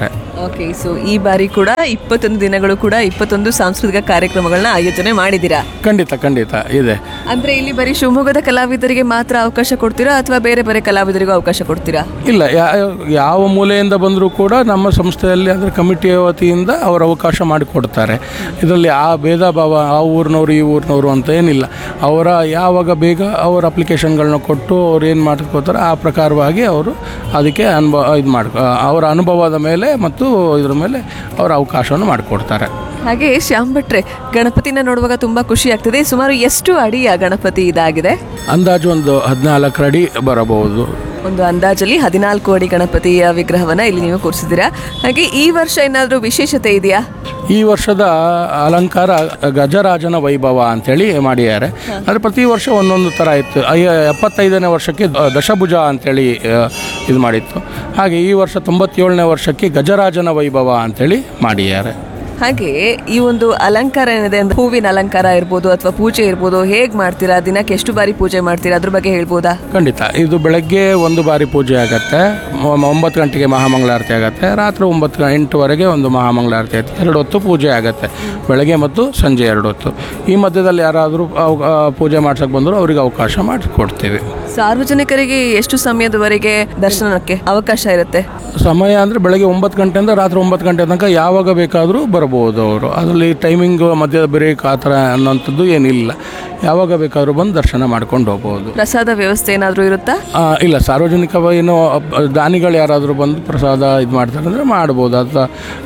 ಓಕೆ ಸೊ ಈ ಬಾರಿ ಕೂಡ ಇಪ್ಪತ್ತೊಂದು ದಿನಗಳು ಕೂಡ ಇಪ್ಪತ್ತೊಂದು ಸಾಂಸ್ಕೃತಿಕ ಕಾರ್ಯಕ್ರಮಗಳನ್ನ ಆಯೋಜನೆ ಮಾಡಿದ್ದೀರಾ ಖಂಡಿತ ಖಂಡಿತ ಇದೆ ಅಂದ್ರೆ ಇಲ್ಲಿ ಬರೀ ಶಿವಮೊಗ್ಗದ ಕಲಾವಿದರಿಗೆ ಮಾತ್ರ ಅವಕಾಶ ಕೊಡ್ತೀರಾ ಅಥವಾ ಬೇರೆ ಬೇರೆ ಕಲಾವಿದರಿಗೂ ಅವಕಾಶ ಕೊಡ್ತೀರಾ ಇಲ್ಲ ಯಾ- ಯಾವ ಮೂಲೆಯಿಂದ ಬಂದರೂ ಕೂಡ ನಮ್ಮ ಸಂಸ್ಥೆಯಲ್ಲಿ ಅಂದರೆ ಕಮಿಟಿಯ ವತಿಯಿಂದ ಅವರು ಅವಕಾಶ ಮಾಡಿಕೊಡ್ತಾರೆ ಇದರಲ್ಲಿ ಆ ಭೇದ ಭಾವ ಆ ಊರಿನವರು ಈ ಊರಿನವರು ಅಂತ ಏನಿಲ್ಲ ಅವರ ಯಾವಾಗ ಬೇಗ ಅವರ ಅಪ್ಲಿಕೇಶನ್ಗಳನ್ನ ಕೊಟ್ಟು ಅವ್ರು ಏನು ಮಾಡ್ಕೋತಾರೆ ಆ ಪ್ರಕಾರವಾಗಿ ಅವರು ಅದಕ್ಕೆ ಅನುಭವ ಇದು ಮಾಡಿ ಅವರ ಅನುಭವದ ಮೇಲೆ ಮತ್ತು ಇದ್ರ ಮೇಲೆ ಅವರ ಅವಕಾಶವನ್ನು ಮಾಡಿಕೊಡ್ತಾರೆ ಹಾಗೆ ಶ್ಯಾಮ್ ಭಟ್ರೆ ಗಣಪತಿನ ನೋಡುವಾಗ ತುಂಬಾ ಖುಷಿ ಆಗ್ತದೆ ಸುಮಾರು ಎಷ್ಟು ಅಡಿಯ ಗಣಪತಿ ಇದಾಗಿದೆ ಅಂದಾಜು ಒಂದು ಹದಿನಾಲ್ಕು ಅಡಿ ಬರಬಹುದು ಒಂದು ಅಂದಾಜಲ್ಲಿ ಹದಿನಾಲ್ಕು ಅಡಿ ಗಣಪತಿಯ ವಿಗ್ರಹವನ್ನ ಇಲ್ಲಿ ನೀವು ಕೂರಿಸಿದ್ದೀರಾ ಹಾಗೆ ಈ ವರ್ಷ ಏನಾದರೂ ವಿಶೇಷತೆ ಇದೆಯಾ ಈ ವರ್ಷದ ಅಲಂಕಾರ ಗಜರಾಜನ ವೈಭವ ಅಂತೇಳಿ ಮಾಡಿದ್ದಾರೆ ಅಂದರೆ ಪ್ರತಿ ವರ್ಷ ಒಂದೊಂದು ಥರ ಇತ್ತು ಐ- ಎಪ್ಪತ್ತೈದನೇ ವರ್ಷಕ್ಕೆ ದ- ದಶಭುಜ ಅಂತೇಳಿ ಆ, ಇದು ಮಾಡಿತ್ತು ಹಾಗೆ ಈ ವರ್ಷ ತೊಂಬತ್ತೇಳನೇ ವರ್ಷಕ್ಕೆ ಗಜರಾಜನ ವೈಭವ ಅಂತೇಳಿ ಮಾಡಿದ್ದಾರೆ ಹಾಗೆ ಈ ಒಂದು ಅಲಂಕಾರ ಏನಿದೆ ಅಂದ್ರೆ ಹೂವಿನ ಅಲಂಕಾರ ಇರ್ಬೋದು ಅಥವಾ ಪೂಜೆ ಇರ್ಬೋದು ಹೇಗ್ ಮಾಡ್ತೀರಾ ದಿನಕ್ಕೆ ಎಷ್ಟು ಬಾರಿ ಪೂಜೆ ಮಾಡ್ತೀರಾ ಅದ್ರ ಬಗ್ಗೆ ಹೇಳ್ಬೋದಾ ಖಂಡಿತ ಇದು ಬೆಳಗ್ಗೆ ಒಂದು ಬಾರಿ ಪೂಜೆ ಆಗುತ್ತೆ ಮ- ಒಂಬತ್ತು ಗಂಟೆಗೆ ಮಹಾಮಂಗಳಾರತಿ ಆಗುತ್ತೆ ರಾತ್ರಿ ಒಂಬತ್ತು ಗ- ಎಂಟುವರೆಗೆ ಒಂದು ಮಹಾಮಂಗಳಾರತಿ ಆಗುತ್ತೆ ಎರಡು ಹೊತ್ತು ಪೂಜೆ ಆಗುತ್ತೆ ಬೆಳಗ್ಗೆ ಮತ್ತು ಸಂಜೆ ಎರಡು ಹೊತ್ತು ಈ ಮಧ್ಯದಲ್ಲಿ ಯಾರಾದರೂ ಅವ್- ಆ, ಪೂಜೆ ಮಾಡ್ಸಕ್ಕೆ ಬಂದರೂ ಅವರಿಗೆ ಅವಕಾಶ ಮಾಡಿಕೊಡ್ತೀವಿ ಸಾರ್ವಜನಿಕರಿಗೆ ಎಷ್ಟು ಸಮಯದವರೆಗೆ ದರ್ಶನಕ್ಕೆ ಅವಕಾಶ ಇರುತ್ತೆ ಸಮಯ ಅಂದರೆ ಬೆಳಗ್ಗೆ ಒಂಬತ್ತು ಗಂಟೆಯಿಂದ ರಾತ್ರಿ ಒಂಬತ್ತು ಗಂಟೆ ತನಕ ಯಾವಾಗ ಬೇಕಾದರೂ ಬರ್ಬೋದು ಅವರು ಅದರಲ್ಲಿ ಟೈಮಿಂಗ್ ಮಧ್ಯದ ಬ್ರೇಕ್ ಆ ಥರ ಅನ್ನೋಂಥದ್ದು ಏನಿಲ್ಲ ಯಾವಾಗ ಬೇಕಾದರೂ ಬಂದು ದರ್ಶನ ಮಾಡ್ಕೊಂಡು ಹೋಗ್ಬೋದು ಪ್ರಸಾದ ವ್ಯವಸ್ಥೆ ಏನಾದರೂ ಇರುತ್ತಾ ಆ, ಇಲ್ಲ ಸಾರ್ವಜನಿಕ ಏನೋ ಅಪ್- ದಾನಿಗಳು ಯಾರಾದರೂ ಬಂದು ಪ್ರಸಾದ ಇದು ಮಾಡ್ತಾರೆ ಅಂದರೆ ಮಾಡ್ಬೋದು ಅಥವಾ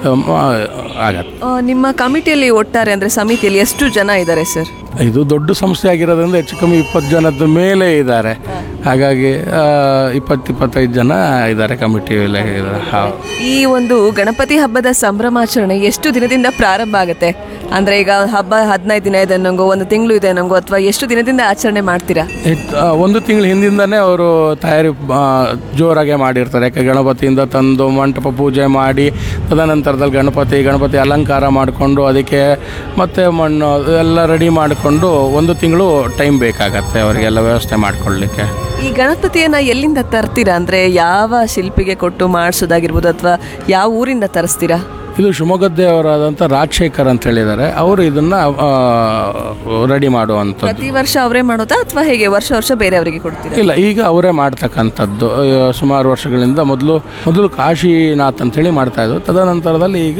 ಆಗತ್ತೆ ಆ, ನಿಮ್ಮ ಕಮಿಟಿಯಲ್ಲಿ ಒಟ್ಟಾರೆ ಅಂದ್ರೆ ಸಮಿತಿಯಲ್ಲಿ ಎಷ್ಟು ಜನ ಇದ್ದಾರೆ ಸರ್ ಇದು ದೊಡ್ಡ ಸಂಸ್ಥೆ ಆಗಿರೋದ್ರಿಂದ ಹೆಚ್ಚು ಕಮ್ಮಿ ಇಪ್ಪತ್ತು ಜನದ ಮೇಲೆ ಇದ್ದಾರೆ ಹಾಗಾಗಿ ಆ, ಇಪ್ಪತ್ತು ಇಪ್ಪತ್ತೈದು ಜನ ಇದ್ದಾರೆ ಕಮಿಟಿಯಲ್ಲಿ ಇದ್ದಾರೆ ಹೌದು ಈ ಒಂದು ಗಣಪತಿ ಹಬ್ಬದ ಸಂಭ್ರಮಾಚರಣೆ ಎಷ್ಟು ದಿನದಿಂದ ಪ್ರಾರಂಭ ಆಗುತ್ತೆ ಅಂದ್ರೆ ಈಗ ಹಬ್ಬ ಹದಿನೈದು ದಿನ ಇದೆ ಅನ್ನೋಂಗೋ ಒಂದು ತಿಂಗಳು ಇದೆ ಅನ್ನೋಂಗೋ ಅಥವಾ ಎಷ್ಟು ದಿನದಿಂದ ಆಚರಣೆ ಮಾಡ್ತೀರಾ ಹೆಚ್- ಆ, ಒಂದು ತಿಂಗಳ ಹಿಂದಿಂದನೇ ಅವರು ತಯಾರಿ ಆ, ಜೋರಾಗೆ ಮಾಡಿರ್ತಾರೆ ಯಾಕೆ ಗಣಪತಿಯಿಂದ ತಂದು ಮಂಟಪ ಪೂಜೆ ಮಾಡಿ ತದನಂತರದಲ್ಲಿ ಗಣಪತಿ ಗಣಪತಿ ಅಲಂಕಾರ ಮಾಡಿಕೊಂಡು ಅದಕ್ಕೆ ಮತ್ತೆ ಮಣ್ಣು ಎಲ್ಲ ರೆಡಿ ಮಾಡಿಕೊಂಡು ಒಂದು ತಿಂಗಳು ಟೈಮ್ ಬೇಕಾಗತ್ತೆ ಅವರಿಗೆಲ್ಲ ವ್ಯವಸ್ಥೆ ಮಾಡಿಕೊಳ್ಳಿಕ್ಕೆ ಈ ಗಣಪತಿಯನ್ನ ಎಲ್ಲಿಂದ ತರ್ತೀರಾ ಅಂದ್ರೆ ಯಾವ ಶಿಲ್ಪಿಗೆ ಕೊಟ್ಟು ಮಾಡಿಸೋದಾಗಿರ್ಬೋದು ಅಥವಾ ಯಾವ ಊರಿಂದ ತರಿಸ್ತೀರಾ ಇದು ಶಿವಮೊಗ್ಗದೇವರಾದಂಥ ರಾಜಶೇಖರ್ ಅಂತ ಹೇಳಿದ್ದಾರೆ ಅವರು ಇದನ್ನು ರೆಡಿ ಮಾಡುವಂಥದ್ದು ಪ್ರತಿ ವರ್ಷ ಅವರೇ ಮಾಡೋದಾ ಅಥವಾ ಹೇಗೆ ವರ್ಷ ವರ್ಷ ಬೇರೆಯವರಿಗೆ ಕೊಡ್ತೀರಾ ಇಲ್ಲ ಈಗ ಅವರೇ ಮಾಡ್ತಕ್ಕಂಥದ್ದು ಆ, ಸುಮಾರು ವರ್ಷಗಳಿಂದ ಮೊದಲು ಮೊದಲು ಕಾಶಿನಾಥ್ ಅಂತೇಳಿ ಮಾಡ್ತಾ ಇದ್ರು ತದನಂತರದಲ್ಲಿ ಈಗ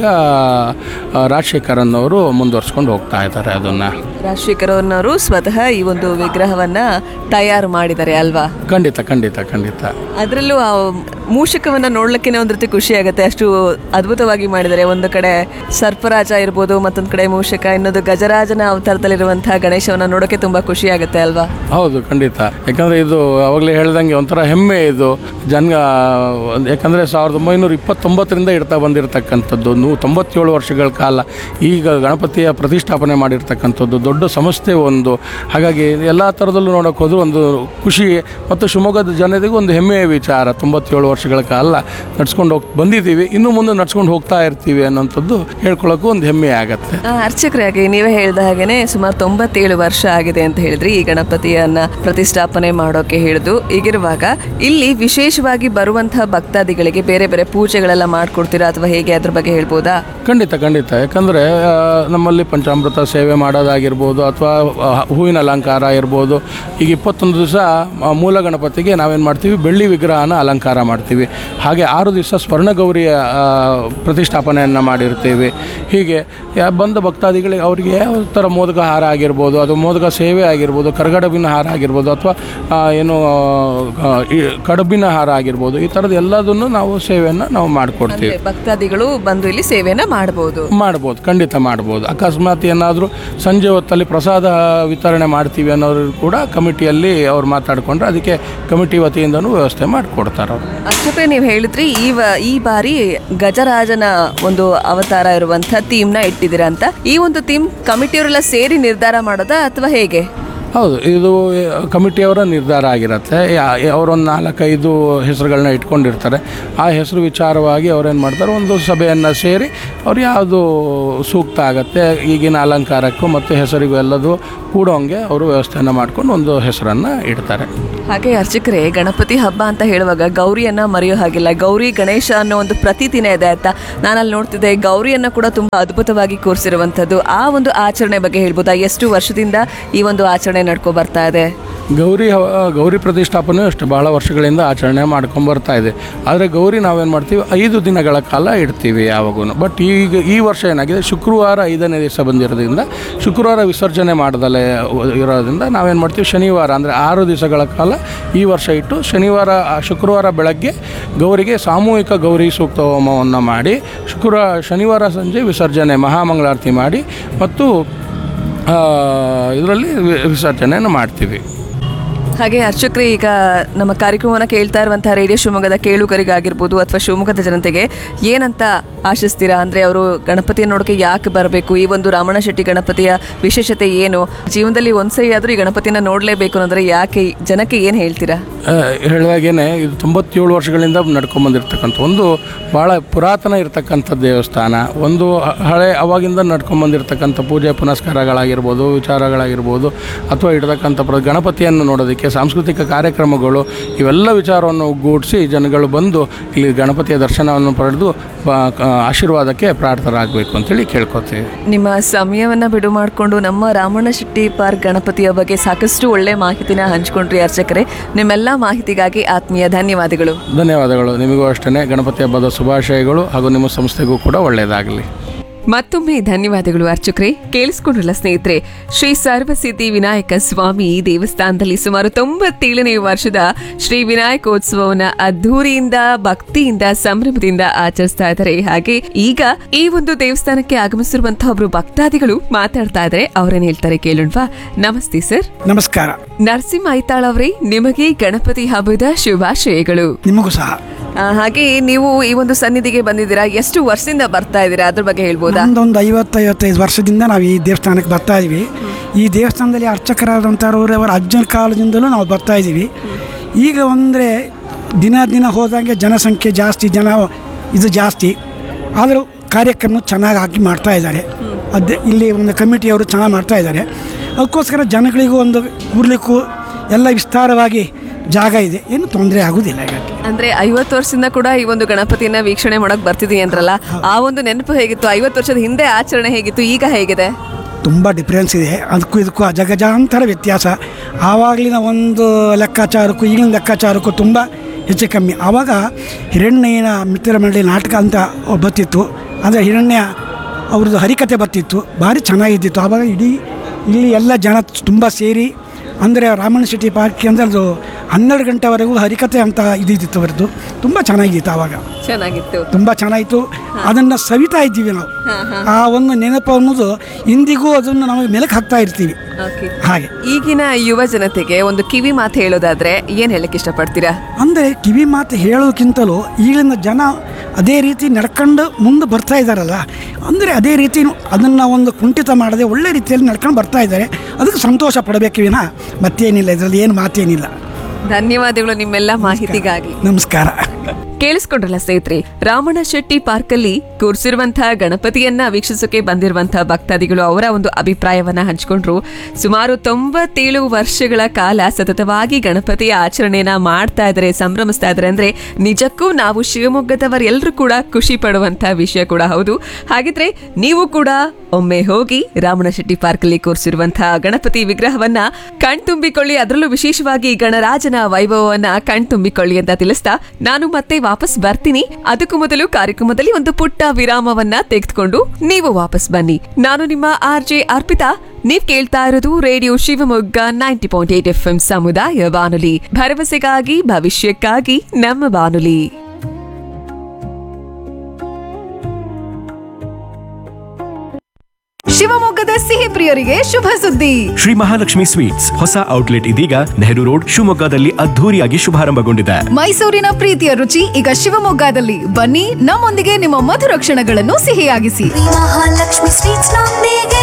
ಆ, ರಾಜಶೇಖರ್ ಅನ್ನೋರು ಮುಂದುವರ್ಸ್ಕೊಂಡು ಹೋಗ್ತಾ ಇದ್ದಾರೆ ಅದನ್ನು ರಾಜಶೇಖರ್ ಅವ್ರನ್ನವರು ಸ್ವತಃ ಈ ಒಂದು ವಿಗ್ರಹವನ್ನ ತಯಾರು ಮಾಡಿದ್ದಾರೆ ಅಲ್ವಾ ಖಂಡಿತ ಖಂಡಿತ ಖಂಡಿತ ಅದರಲ್ಲೂ ಆ ಮೂಷಕವನ್ನ ನೋಡ್ಲಿಕ್ಕೆ ಒಂದು ರೀತಿ ಖುಷಿ ಆಗುತ್ತೆ ಅಷ್ಟು ಅದ್ಭುತವಾಗಿ ಮಾಡಿದ್ದಾರೆ ಒಂದು ಕಡೆ ಸರ್ಪರಾಜ ಇರ್ಬೋದು ಮತ್ತೊಂದು ಕಡೆ ಮೂಷಕ ಇನ್ನೊಂದು ಗಜರಾಜನ ಅವತಾರದಲ್ಲಿರುವಂತಹ ಗಣೇಶವನ್ನ ನೋಡೋಕೆ ತುಂಬಾ ಖುಷಿ ಆಗುತ್ತೆ ಅಲ್ವಾ ಹೌದು ಖಂಡಿತ ಯಾಕಂದರೆ ಇದು ಅವಾಗಲೇ ಹೇಳ್ದಂಗೆ ಒಂಥರ ಹೆಮ್ಮೆ ಇದು ಜನ ಯಾಕಂದರೆ ಸಾವಿರದ ಒಂಬೈನೂರ ಇಪ್ಪತ್ತೊಂಬತ್ತರಿಂದ ಇಡ್ತಾ ಬಂದಿರತಕ್ಕಂಥದ್ದು ನೂ ತೊಂಬತ್ತೇಳು ವರ್ಷಗಳ ಕಾಲ ಈಗ ಗಣಪತಿಯ ಪ್ರತಿಷ್ಠಾಪನೆ ಮಾಡಿರ್ತಕ್ಕಂಥದ್ದು ದೊಡ್ಡ ಸಂಸ್ಥೆ ಒಂದು ಹಾಗಾಗಿ ಎಲ್ಲ ಥರದಲ್ಲೂ ನೋಡೋಕೆ ಹೋದ್ರೆ ಒಂದು ಖುಷಿ ಮತ್ತು ಶಿವಮೊಗ್ಗದ ಜನತೆಗೂ ಒಂದು ಹೆಮ್ಮೆಯ ವಿಚಾರ ತೊಂಬತ್ತೇಳು ವರ್ಷಗಳ ಕಾಲ ನಡ್ಸ್ಕೊಂಡು ಹೋಗಿ ಬಂದಿದ್ದೀವಿ ಇನ್ನು ಮುಂದೆ ನಡ್ಸ್ಕೊಂಡು ಹೋಗ್ತಾ ಇರ್ತೀವಿ ಅನ್ನೋಂಥದ್ದು ಹೇಳ್ಕೊಳ್ಳೋಕ್ಕೂ ಒಂದು ಹೆಮ್ಮೆ ಆಗತ್ತೆ ಆ, ಅರ್ಚಕರಾಗಿ ನೀವೇ ಹೇಳಿದ ಹಾಗೇನೆ ಸುಮಾರು ತೊಂಬತ್ತೇಳು ವರ್ಷ ಆಗಿದೆ ಅಂತ ಹೇಳಿದ್ರಿ ಈ ಗಣಪತಿಯನ್ನ ಪ್ರತಿಷ್ಠಾಪನೆ ಮಾಡೋಕೆ ಹೇಳಿದು ಈಗಿರುವಾಗ ಇಲ್ಲಿ ವಿಶೇಷವಾಗಿ ಬರುವಂತಹ ಭಕ್ತಾದಿಗಳಿಗೆ ಬೇರೆ ಬೇರೆ ಪೂಜೆಗಳೆಲ್ಲ ಮಾಡ್ಕೊಡ್ತೀರಾ ಅಥವಾ ಹೇಗೆ ಅದ್ರ ಬಗ್ಗೆ ಹೇಳ್ಬೋದಾ ಖಂಡಿತ ಖಂಡಿತ ಯಾಕಂದರೆ ನಮ್ಮಲ್ಲಿ ಪಂಚಾಮೃತ ಸೇವೆ ಮಾಡೋದಾಗಿರ್ಬೋದು ಅಥವಾ ಆ, ಹೂವಿನ ಅಲಂಕಾರ ಇರ್ಬೋದು ಈಗ ಇಪ್ಪತ್ತೊಂದು ದಿವಸ ಮೂಲ ಗಣಪತಿಗೆ ನಾವೇನು ಮಾಡ್ತೀವಿ ಬೆಳ್ಳಿ ವಿಗ್ರಹನ ಅಲಂಕಾರ ಮಾಡ್ತೀವಿ ಹಾಗೆ ಆರು ದಿವಸ ಸ್ವರ್ಣಗೌರಿಯ ಆ, ಪ್ರತಿಷ್ಠಾಪನೆಯನ್ನು ಮಾಡಿರ್ತೀವಿ ಹೀಗೆ ಯಾ- ಬಂದ ಭಕ್ತಾದಿಗಳಿಗೆ ಅವರಿಗೆ ಯಾವ ಥರ ಮೋದಕ ಹಾರ ಆಗಿರ್ಬೋದು ಅದು ಮೋದಕ ಸೇವೆ ಆಗಿರ್ಬೋದು ಕರಗಡಬಿನ ಹಾರ ಆಗಿರ್ಬೋದು ಅಥವಾ ಆ, ಏನು ಆ, ಈ ಕಡುಬಿನ ಹಾರ ಆಗಿರ್ಬೋದು ಈ ಥರದ್ದು ಎಲ್ಲದನ್ನು ನಾವು ಸೇವೆಯನ್ನು ನಾವು ಮಾಡಿಕೊಡ್ತೀವಿ ಅಂದ್ರೆ ಭಕ್ತಾದಿಗಳು ಬಂದು ಇಲ್ಲಿ ಸೇವೆಯನ್ನ ಮಾಡಬಹುದು ಮಾಡ್ಬೋದು ಖಂಡಿತ ಮಾಡ್ಬೋದು ಅಕಸ್ಮಾತ್ ಏನಾದರೂ ಸಂಜೆ ಹೊತ್ತಲ್ಲಿ ಪ್ರಸಾದ ವಿತರಣೆ ಮಾಡ್ತೀವಿ ಅನ್ನೋರು ಕೂಡ ಕಮಿಟಿಯಲ್ಲಿ ಅವ್ರು ಮಾತಾಡಿಕೊಂಡ್ರೆ ಅದಕ್ಕೆ ಕಮಿಟಿ ವತಿಯಿಂದನೂ ವ್ಯವಸ್ಥೆ ಮಾಡಿಕೊಡ್ತಾರೆ ಅವರು ಅಷ್ಟೇ ನೀವು ಹೇಳಿದ್ರಿ ಈ ವ- ಈ ಬಾರಿ ಗಜರಾಜನ ಒಂದು ಅವತಾರ ಇರುವಂತ ಥೀಮ್ ನ ಇಟ್ಟಿದ್ದೀರಾ ಅಂತ ಈ ಒಂದು ಥೀಮ್ ಕಮಿಟಿಯವರೆಲ್ಲ ಸೇರಿ ನಿರ್ಧಾರ ಮಾಡೋದಾ ಅಥವಾ ಹೇಗೆ ಹೌದು ಇದು ಕಮಿಟಿಯವರ ನಿರ್ಧಾರ ಆಗಿರುತ್ತೆ ಯಾ- ಅವರೊಂದು ನಾಲ್ಕೈದು ಹೆಸರುಗಳನ್ನ ಇಟ್ಕೊಂಡಿರ್ತಾರೆ ಆ ಹೆಸರು ವಿಚಾರವಾಗಿ ಅವ್ರೇನು ಮಾಡ್ತಾರೆ ಒಂದು ಸಭೆಯನ್ನು ಸೇರಿ ಅವ್ರು ಯಾವುದು ಸೂಕ್ತ ಆಗುತ್ತೆ ಈಗಿನ ಅಲಂಕಾರಕ್ಕೂ ಮತ್ತು ಹೆಸರಿಗೂ ಎಲ್ಲದೂ ಕೂಡೋಂಗೆ ಅವರು ವ್ಯವಸ್ಥೆಯನ್ನು ಮಾಡ್ಕೊಂಡು ಒಂದು ಹೆಸರನ್ನು ಇಡ್ತಾರೆ ಹಾಗೆ ಅರ್ಚಕರೇ ಗಣಪತಿ ಹಬ್ಬ ಅಂತ ಹೇಳುವಾಗ ಗೌರಿಯನ್ನ ಮರೆಯೋ ಹಾಗಿಲ್ಲ ಗೌರಿ ಗಣೇಶ ಅನ್ನೋ ಒಂದು ಪ್ರತೀತಿನೇ ಇದೆ ಆಯ್ತಾ ನಾನಲ್ಲಿ ನೋಡ್ತಿದ್ದೆ ಗೌರಿಯನ್ನ ಕೂಡ ತುಂಬಾ ಅದ್ಭುತವಾಗಿ ಕೂರಿಸಿರುವಂಥದ್ದು ಆ ಒಂದು ಆಚರಣೆ ಬಗ್ಗೆ ಹೇಳ್ಬೋದಾ ಎಷ್ಟು ವರ್ಷದಿಂದ ಈ ಒಂದು ಆಚರಣೆ ನಡ್ಕೊ ಬರ್ತಾ ಇದೆ ಗೌರಿ ಹವ- ಗೌರಿ ಪ್ರತಿಷ್ಠಾಪನೆ ಅಷ್ಟೇ ಭಾಳ ವರ್ಷಗಳಿಂದ ಆಚರಣೆ ಮಾಡ್ಕೊಂಬರ್ತಾ ಇದೆ ಆದರೆ ಗೌರಿ ನಾವೇನು ಮಾಡ್ತೀವಿ ಐದು ದಿನಗಳ ಕಾಲ ಇಡ್ತೀವಿ ಯಾವಾಗೂ ಬಟ್ ಈಗ ಈ ವರ್ಷ ಏನಾಗಿದೆ ಶುಕ್ರವಾರ ಐದನೇ ದಿವಸ ಬಂದಿರೋದ್ರಿಂದ ಶುಕ್ರವಾರ ವಿಸರ್ಜನೆ ಮಾಡ್ದಲೇ ಇರೋದ್ರಿಂದ ನಾವೇನು ಮಾಡ್ತೀವಿ ಶನಿವಾರ ಅಂದರೆ ಆರು ದಿವಸಗಳ ಕಾಲ ಈ ವರ್ಷ ಇಟ್ಟು ಶನಿವಾರ ಆ ಶುಕ್ರವಾರ ಬೆಳಗ್ಗೆ ಗೌರಿಗೆ ಸಾಮೂಹಿಕ ಗೌರಿ ಸೂಕ್ತ ಹೋಮವನ್ನು ಮಾಡಿ ಶುಕ್ರವಾರ ಶನಿವಾರ ಸಂಜೆ ವಿಸರ್ಜನೆ ಮಹಾಮಂಗಳಾರತಿ ಮಾಡಿ ಮತ್ತು ಇದರಲ್ಲಿ ವಿಸರ್ಜನೆಯನ್ನು ಮಾಡ್ತೀವಿ ಹಾಗೆ ಅರ್ಚಕ್ರಿ ಈಗ ನಮ್ಮ ಕಾರ್ಯಕ್ರಮವನ್ನು ಕೇಳ್ತಾ ಇರುವಂತಹ ರೇಡಿಯೋ ಶಿವಮೊಗ್ಗದ ಕೇಳುಗರಿಗಾಗಿರ್ಬೋದು ಅಥವಾ ಶಿವಮೊಗ್ಗದ ಜನತೆಗೆ ಏನಂತ ಆಶಿಸ್ತೀರಾ ಅಂದ್ರೆ ಅವರು ಗಣಪತಿಯ ನೋಡೋಕೆ ಯಾಕೆ ಬರಬೇಕು ಈ ಒಂದು ರಾಮಣ್ಣ ಶೆಟ್ಟಿ ಗಣಪತಿಯ ವಿಶೇಷತೆ ಏನು ಜೀವನದಲ್ಲಿ ಒಂದ್ಸರಿ ಆದ್ರೂ ಈ ಗಣಪತಿನ ನೋಡ್ಲೇಬೇಕು ಅಂದ್ರೆ ಯಾಕೆ ಜನಕ್ಕೆ ಏನ್ ಹೇಳ್ತೀರಾ ಹೇಳಿದಾಗೇನೆ ಇದು ತೊಂಬತ್ತೇಳು ವರ್ಷಗಳಿಂದ ನಡ್ಕೊಂಬಂದಿರ್ತಕ್ಕಂಥ ಒಂದು ಭಾಳ ಪುರಾತನ ಇರತಕ್ಕಂಥ ದೇವಸ್ಥಾನ ಒಂದು ಹ- ಹಳೆ ಅವಾಗಿಂದ ನಡ್ಕೊಂಬಂದಿರ್ತಕ್ಕಂಥ ಪೂಜೆ ಪುನಸ್ಕಾರಗಳಾಗಿರ್ಬೋದು ವಿಚಾರಗಳಾಗಿರ್ಬೋದು ಅಥವಾ ಇಡತಕ್ಕಂಥ ಪ್ರ ಗಣಪತಿಯನ್ನು ನೋಡೋದಕ್ಕೆ ಸಾಂಸ್ಕೃತಿಕ ಕಾರ್ಯಕ್ರಮಗಳು ಇವೆಲ್ಲ ವಿಚಾರವನ್ನು ಒಗ್ಗೂಡಿಸಿ ಜನಗಳು ಬಂದು ಇಲ್ಲಿ ಗಣಪತಿಯ ದರ್ಶನವನ್ನು ಪಡೆದು ಬ- ಕ- ಆಶೀರ್ವಾದಕ್ಕೆ ಪ್ರಾರ್ಥರಾಗಬೇಕು ಅಂತೇಳಿ ಕೇಳ್ಕೊತೀವಿ ನಿಮ್ಮ ಸಮಯವನ್ನ ಬಿಡು ಮಾಡಿಕೊಂಡು ನಮ್ಮ ರಾಮಣ್ಣ ಶೆಟ್ಟಿ ಪಾರ್ಕ್ ಗಣಪತಿಯ ಬಗ್ಗೆ ಸಾಕಷ್ಟು ಒಳ್ಳೆ ಮಾಹಿತಿನ ಹಂಚ್ಕೊಂಡ್ರಿ ಅರ್ಚಕರೇ ನಿಮ್ಮೆಲ್ಲ ಮಾಹಿತಿಗಾಗಿ ಆತ್ಮೀಯ ಧನ್ಯವಾದಗಳು ಧನ್ಯವಾದಗಳು ನಿಮಗೂ ಅಷ್ಟೇ ಗಣಪತಿ ಹಬ್ಬದ ಶುಭಾಶಯಗಳು ಹಾಗೂ ನಿಮ್ಮ ಸಂಸ್ಥೆಗೂ ಕೂಡ ಒಳ್ಳೆಯದಾಗಲಿ ಮತ್ತೊಮ್ಮೆ ಧನ್ಯವಾದಗಳು ಅರ್ಚಕ್ರೆ ಕೇಳಿಸ್ಕೊಂಡ್ರಲ್ಲ ಸ್ನೇಹಿತರೆ ಶ್ರೀ ಸರ್ವಸಿದ್ಧಿ ವಿನಾಯಕ ಸ್ವಾಮಿ ದೇವಸ್ಥಾನದಲ್ಲಿ ಸುಮಾರು ತೊಂಬತ್ತೇಳನೇ ವರ್ಷದ ಶ್ರೀ ವಿನಾಯಕೋತ್ಸವವನ್ನ ಅದ್ಧೂರಿಯಿಂದ ಭಕ್ತಿಯಿಂದ ಸಂಭ್ರಮದಿಂದ ಆಚರಿಸ್ತಾ ಇದ್ದಾರೆ ಹಾಗೆ ಈಗ ಈ ಒಂದು ದೇವಸ್ಥಾನಕ್ಕೆ ಆಗಮಿಸಿರುವಂತಹ ಒಬ್ರು ಭಕ್ತಾದಿಗಳು ಮಾತಾಡ್ತಾ ಇದ್ದಾರೆ ಅವ್ರೇನ್ ಹೇಳ್ತಾರೆ ಕೇಳೋಣವಾ ನಮಸ್ತೆ ಸರ್ ನಮಸ್ಕಾರ ನರಸಿಂಹ ಐತಾಳ್ ಅವರೇ ನಿಮಗೆ ಗಣಪತಿ ಹಬ್ಬದ ಶುಭಾಶಯಗಳು ನಿಮಗೂ ಸಹ ಆ, ಹಾಗೆ ನೀವು ಈ ಒಂದು ಸನ್ನಿಧಿಗೆ ಬಂದಿದ್ದೀರಾ ಎಷ್ಟು ವರ್ಷದಿಂದ ಬರ್ತಾ ಇದ್ದೀರಾ ಅದ್ರ ಬಗ್ಗೆ ಹೇಳ್ಬೋದಾ ನಮ್ದೊಂದು ಐವತ್ತು ಐವತ್ತೈದು ವರ್ಷದಿಂದ ನಾವು ಈ ದೇವಸ್ಥಾನಕ್ಕೆ ಬರ್ತಾ ಇದ್ದೀವಿ ಈ ದೇವಸ್ಥಾನದಲ್ಲಿ ಅರ್ಚಕರಾದಂಥವ್ರು ಅವರ ಅಜ್ಜನ ಕಾಲದಿಂದಲೂ ನಾವು ಬರ್ತಾ ಇದ್ದೀವಿ ಈಗ ಅಂದರೆ ದಿನ ದಿನ ಹೋದಂಗೆ ಜನಸಂಖ್ಯೆ ಜಾಸ್ತಿ ಜನ ಇದು ಜಾಸ್ತಿ ಆದರೂ ಕಾರ್ಯಕ್ರಮ ಚೆನ್ನಾಗಿ ಹಾಕಿ ಮಾಡ್ತಾ ಇದ್ದಾರೆ ಅದೇ ಇಲ್ಲಿ ಒಂದು ಕಮಿಟಿಯವರು ಚೆನ್ನಾಗಿ ಮಾಡ್ತಾ ಇದ್ದಾರೆ ಅದಕ್ಕೋಸ್ಕರ ಜನಗಳಿಗೂ ಒಂದು ಕೂರ್ಲಿಕ್ಕೂ ಎಲ್ಲ ವಿಸ್ತಾರವಾಗಿ ಜಾಗ ಇದೆ ಏನು ತೊಂದರೆ ಆಗುವುದಿಲ್ಲ ಈಗ ಅಂದ್ರೆ ಐವತ್ತು ವರ್ಷದಿಂದ ಕೂಡ ಈ ಒಂದು ಗಣಪತಿಯನ್ನ ವೀಕ್ಷಣೆ ಮಾಡಕ್ ಬರ್ತಿದೀನಿ ಅಂದ್ರಲ್ಲ ಆ ಒಂದು ನೆನಪು ಹೇಗಿತ್ತು ಐವತ್ತು ವರ್ಷದ ಹಿಂದೆ ಆಚರಣೆ ಹೇಗಿತ್ತು ಈಗ ಹೇಗಿದೆ ತುಂಬ ಡಿಫ್ರೆನ್ಸ್ ಇದೆ ಅದಕ್ಕೂ ಇದಕ್ಕೂ ಅಜಗಜಾಂತರ ವ್ಯತ್ಯಾಸ ಆವಾಗಲಿನ ಒಂದು ಲೆಕ್ಕಾಚಾರಕ್ಕೂ ಈಗಿನ ಲೆಕ್ಕಾಚಾರಕ್ಕೂ ತುಂಬ ಹೆಚ್ಚು ಕಮ್ಮಿ ಆವಾಗ ಹಿರಣ್ಯನ ಮಿತ್ರ ಮಂಡಳಿ ನಾಟಕ ಅಂತ ಬರ್ತಿತ್ತು ಅಂದರೆ ಹಿರಣ್ಯ ಅವ್ರದ್ದು ಹರಿಕತೆ ಬರ್ತಿತ್ತು ಭಾರಿ ಚೆನ್ನಾಗಿದ್ದಿತ್ತು ಆವಾಗ ಇಡೀ ಇಲ್ಲಿ ಎಲ್ಲ ಜನ ತುಂಬ ಸೇರಿ ಅಂದರೆ ರಾಮಣ್ಣ ಶೆಟ್ಟಿ ಪಾರ್ಕ್ ಅಂದರೆ ಅದು ಹನ್ನೆರಡು ಗಂಟೆವರೆಗೂ ಹರಿಕತೆ ಅಂತ ಇದ್ದಿತ್ತು ಅವರದ್ದು ತುಂಬ ಚೆನ್ನಾಗಿತ್ತು ಆವಾಗ ಚೆನ್ನಾಗಿತ್ತು ತುಂಬ ಚೆನ್ನಾಯಿತು ಅದನ್ನು ಸವಿತಾ ಇದ್ದೀವಿ ನಾವು ಆ ಒಂದು ನೆನಪು ಅನ್ನೋದು ಇಂದಿಗೂ ಅದನ್ನು ನಾವು ಮೆಲುಕು ಹಾಕ್ತಾ ಇರ್ತೀವಿ ಹಾಗೆ ಈಗಿನ ಯುವ ಜನತೆಗೆ ಒಂದು ಕಿವಿ ಮಾತು ಹೇಳೋದಾದ್ರೆ ಏನ್ ಹೇಳಕ್ ಇಷ್ಟಪಡ್ತೀರಾ ಅಂದರೆ ಕಿವಿ ಮಾತು ಹೇಳೋದಕ್ಕಿಂತಲೂ ಈಗಿನ ಜನ ಅದೇ ರೀತಿ ನಡ್ಕೊಂಡು ಮುಂದೆ ಬರ್ತಾ ಇದ್ದಾರಲ್ಲ ಅಂದರೆ ಅದೇ ರೀತಿ ಅದನ್ನು ಒಂದು ಕುಂಠಿತ ಮಾಡದೆ ಒಳ್ಳೆ ರೀತಿಯಲ್ಲಿ ನಡ್ಕೊಂಡು ಬರ್ತಾ ಇದ್ದಾರೆ ಅದಕ್ಕೆ ಸಂತೋಷ ಪಡಬೇಕು ವಿನ ಮತ್ತೇನಿಲ್ಲ ಇದರಲ್ಲಿ ಏನು ಮಾತೇನಿಲ್ಲ ಧನ್ಯವಾದಗಳು ನಿಮ್ಮೆಲ್ಲ ಮಾಹಿತಿಗಾಗಿ ನಮಸ್ಕಾರ ಕೇಳಿಸ್ಕೊಂಡ್ರಲ್ಲ ಸ್ನೇಹಿತರೆ ರಾಮಣ್ಣ ಶೆಟ್ಟಿ ಪಾರ್ಕ್ ಅಲ್ಲಿ ಕೂರ್ಸಿರುವಂತಹ ಗಣಪತಿಯನ್ನ ವೀಕ್ಷಿಸೋಕೆ ಬಂದಿರುವಂತಹ ಭಕ್ತಾದಿಗಳು ಅವರ ಒಂದು ಅಭಿಪ್ರಾಯವನ್ನ ಹಂಚಿಕೊಂಡ್ರು ಸುಮಾರು ತೊಂಬತ್ತೇಳು ವರ್ಷಗಳ ಕಾಲ ಸತತವಾಗಿ ಗಣಪತಿಯ ಆಚರಣೆಯನ್ನ ಮಾಡ್ತಾ ಇದ್ದಾರೆ ಸಂಭ್ರಮಿಸ್ತಾ ಇದ್ದಾರೆ ಅಂದ್ರೆ ನಿಜಕ್ಕೂ ನಾವು ಶಿವಮೊಗ್ಗದವರೆಲ್ಲರೂ ಕೂಡ ಖುಷಿ ಪಡುವಂತಹ ವಿಷಯ ಕೂಡ ಹೌದು ಹಾಗಿದ್ರೆ ನೀವು ಕೂಡ ಒಮ್ಮೆ ಹೋಗಿ ರಾಮಣ್ಣ ಶೆಟ್ಟಿ ಪಾರ್ಕ್ ಅಲ್ಲಿ ಕೂರಿಸಿರುವಂತಹ ಗಣಪತಿ ವಿಗ್ರಹವನ್ನ ಕಣ್ತುಂಬಿಕೊಳ್ಳಿ ಅದರಲ್ಲೂ ವಿಶೇಷವಾಗಿ ಗಣರಾಜನ ವೈಭವವನ್ನ ಕಣ್ತುಂಬಿಕೊಳ್ಳಿ ಅಂತ ತಿಳಿಸ್ತಾ ನಾನು ಮತ್ತೆ ವಾಪಸ್ ಬರ್ತೀನಿ ಅದಕ್ಕೂ ಮೊದಲು ಕಾರ್ಯಕ್ರಮದಲ್ಲಿ ಒಂದು ಪುಟ್ಟ ವಿರಾಮವನ್ನ ತೆಗೆದುಕೊಂಡು ನೀವು ವಾಪಸ್ ಬನ್ನಿ ನಾನು ನಿಮ್ಮ ಆರ್ ಜೆ ಅರ್ಪಿತಾ ನೀವ್ ಕೇಳ್ತಾ ಇರೋದು radio Shivamogga ninety point eight F M ಸಮುದಾಯ ಬಾನುಲಿ ಭರವಸೆಗಾಗಿ ಭವಿಷ್ಯಕ್ಕಾಗಿ ನಮ್ಮ ಬಾನುಲಿ ಶಿವಮೊಗ್ಗದ ಸಿಹಿ ಪ್ರಿಯರಿಗೆ ಶುಭ ಸುದ್ದಿ ಶ್ರೀ ಮಹಾಲಕ್ಷ್ಮಿ ಸ್ವೀಟ್ಸ್ ಹೊಸ ಔಟ್ಲೆಟ್ ಇದೀಗ ನೆಹರು ರೋಡ್ ಶಿವಮೊಗ್ಗದಲ್ಲಿ ಅದ್ಧೂರಿಯಾಗಿ ಶುಭಾರಂಭಗೊಂಡಿದೆ ಮೈಸೂರಿನ ಪ್ರೀತಿಯ ರುಚಿ ಈಗ ಶಿವಮೊಗ್ಗದಲ್ಲಿ ಬನ್ನಿ ನಮ್ಮೊಂದಿಗೆ ನಿಮ್ಮ ಮಧುರ ಕ್ಷಣಗಳನ್ನು ಸಿಹಿಯಾಗಿಸಿ ಶ್ರೀ ಮಹಾಲಕ್ಷ್ಮಿ ಸ್ವೀಟ್ಸ್ ನೊಂದಿಗೆ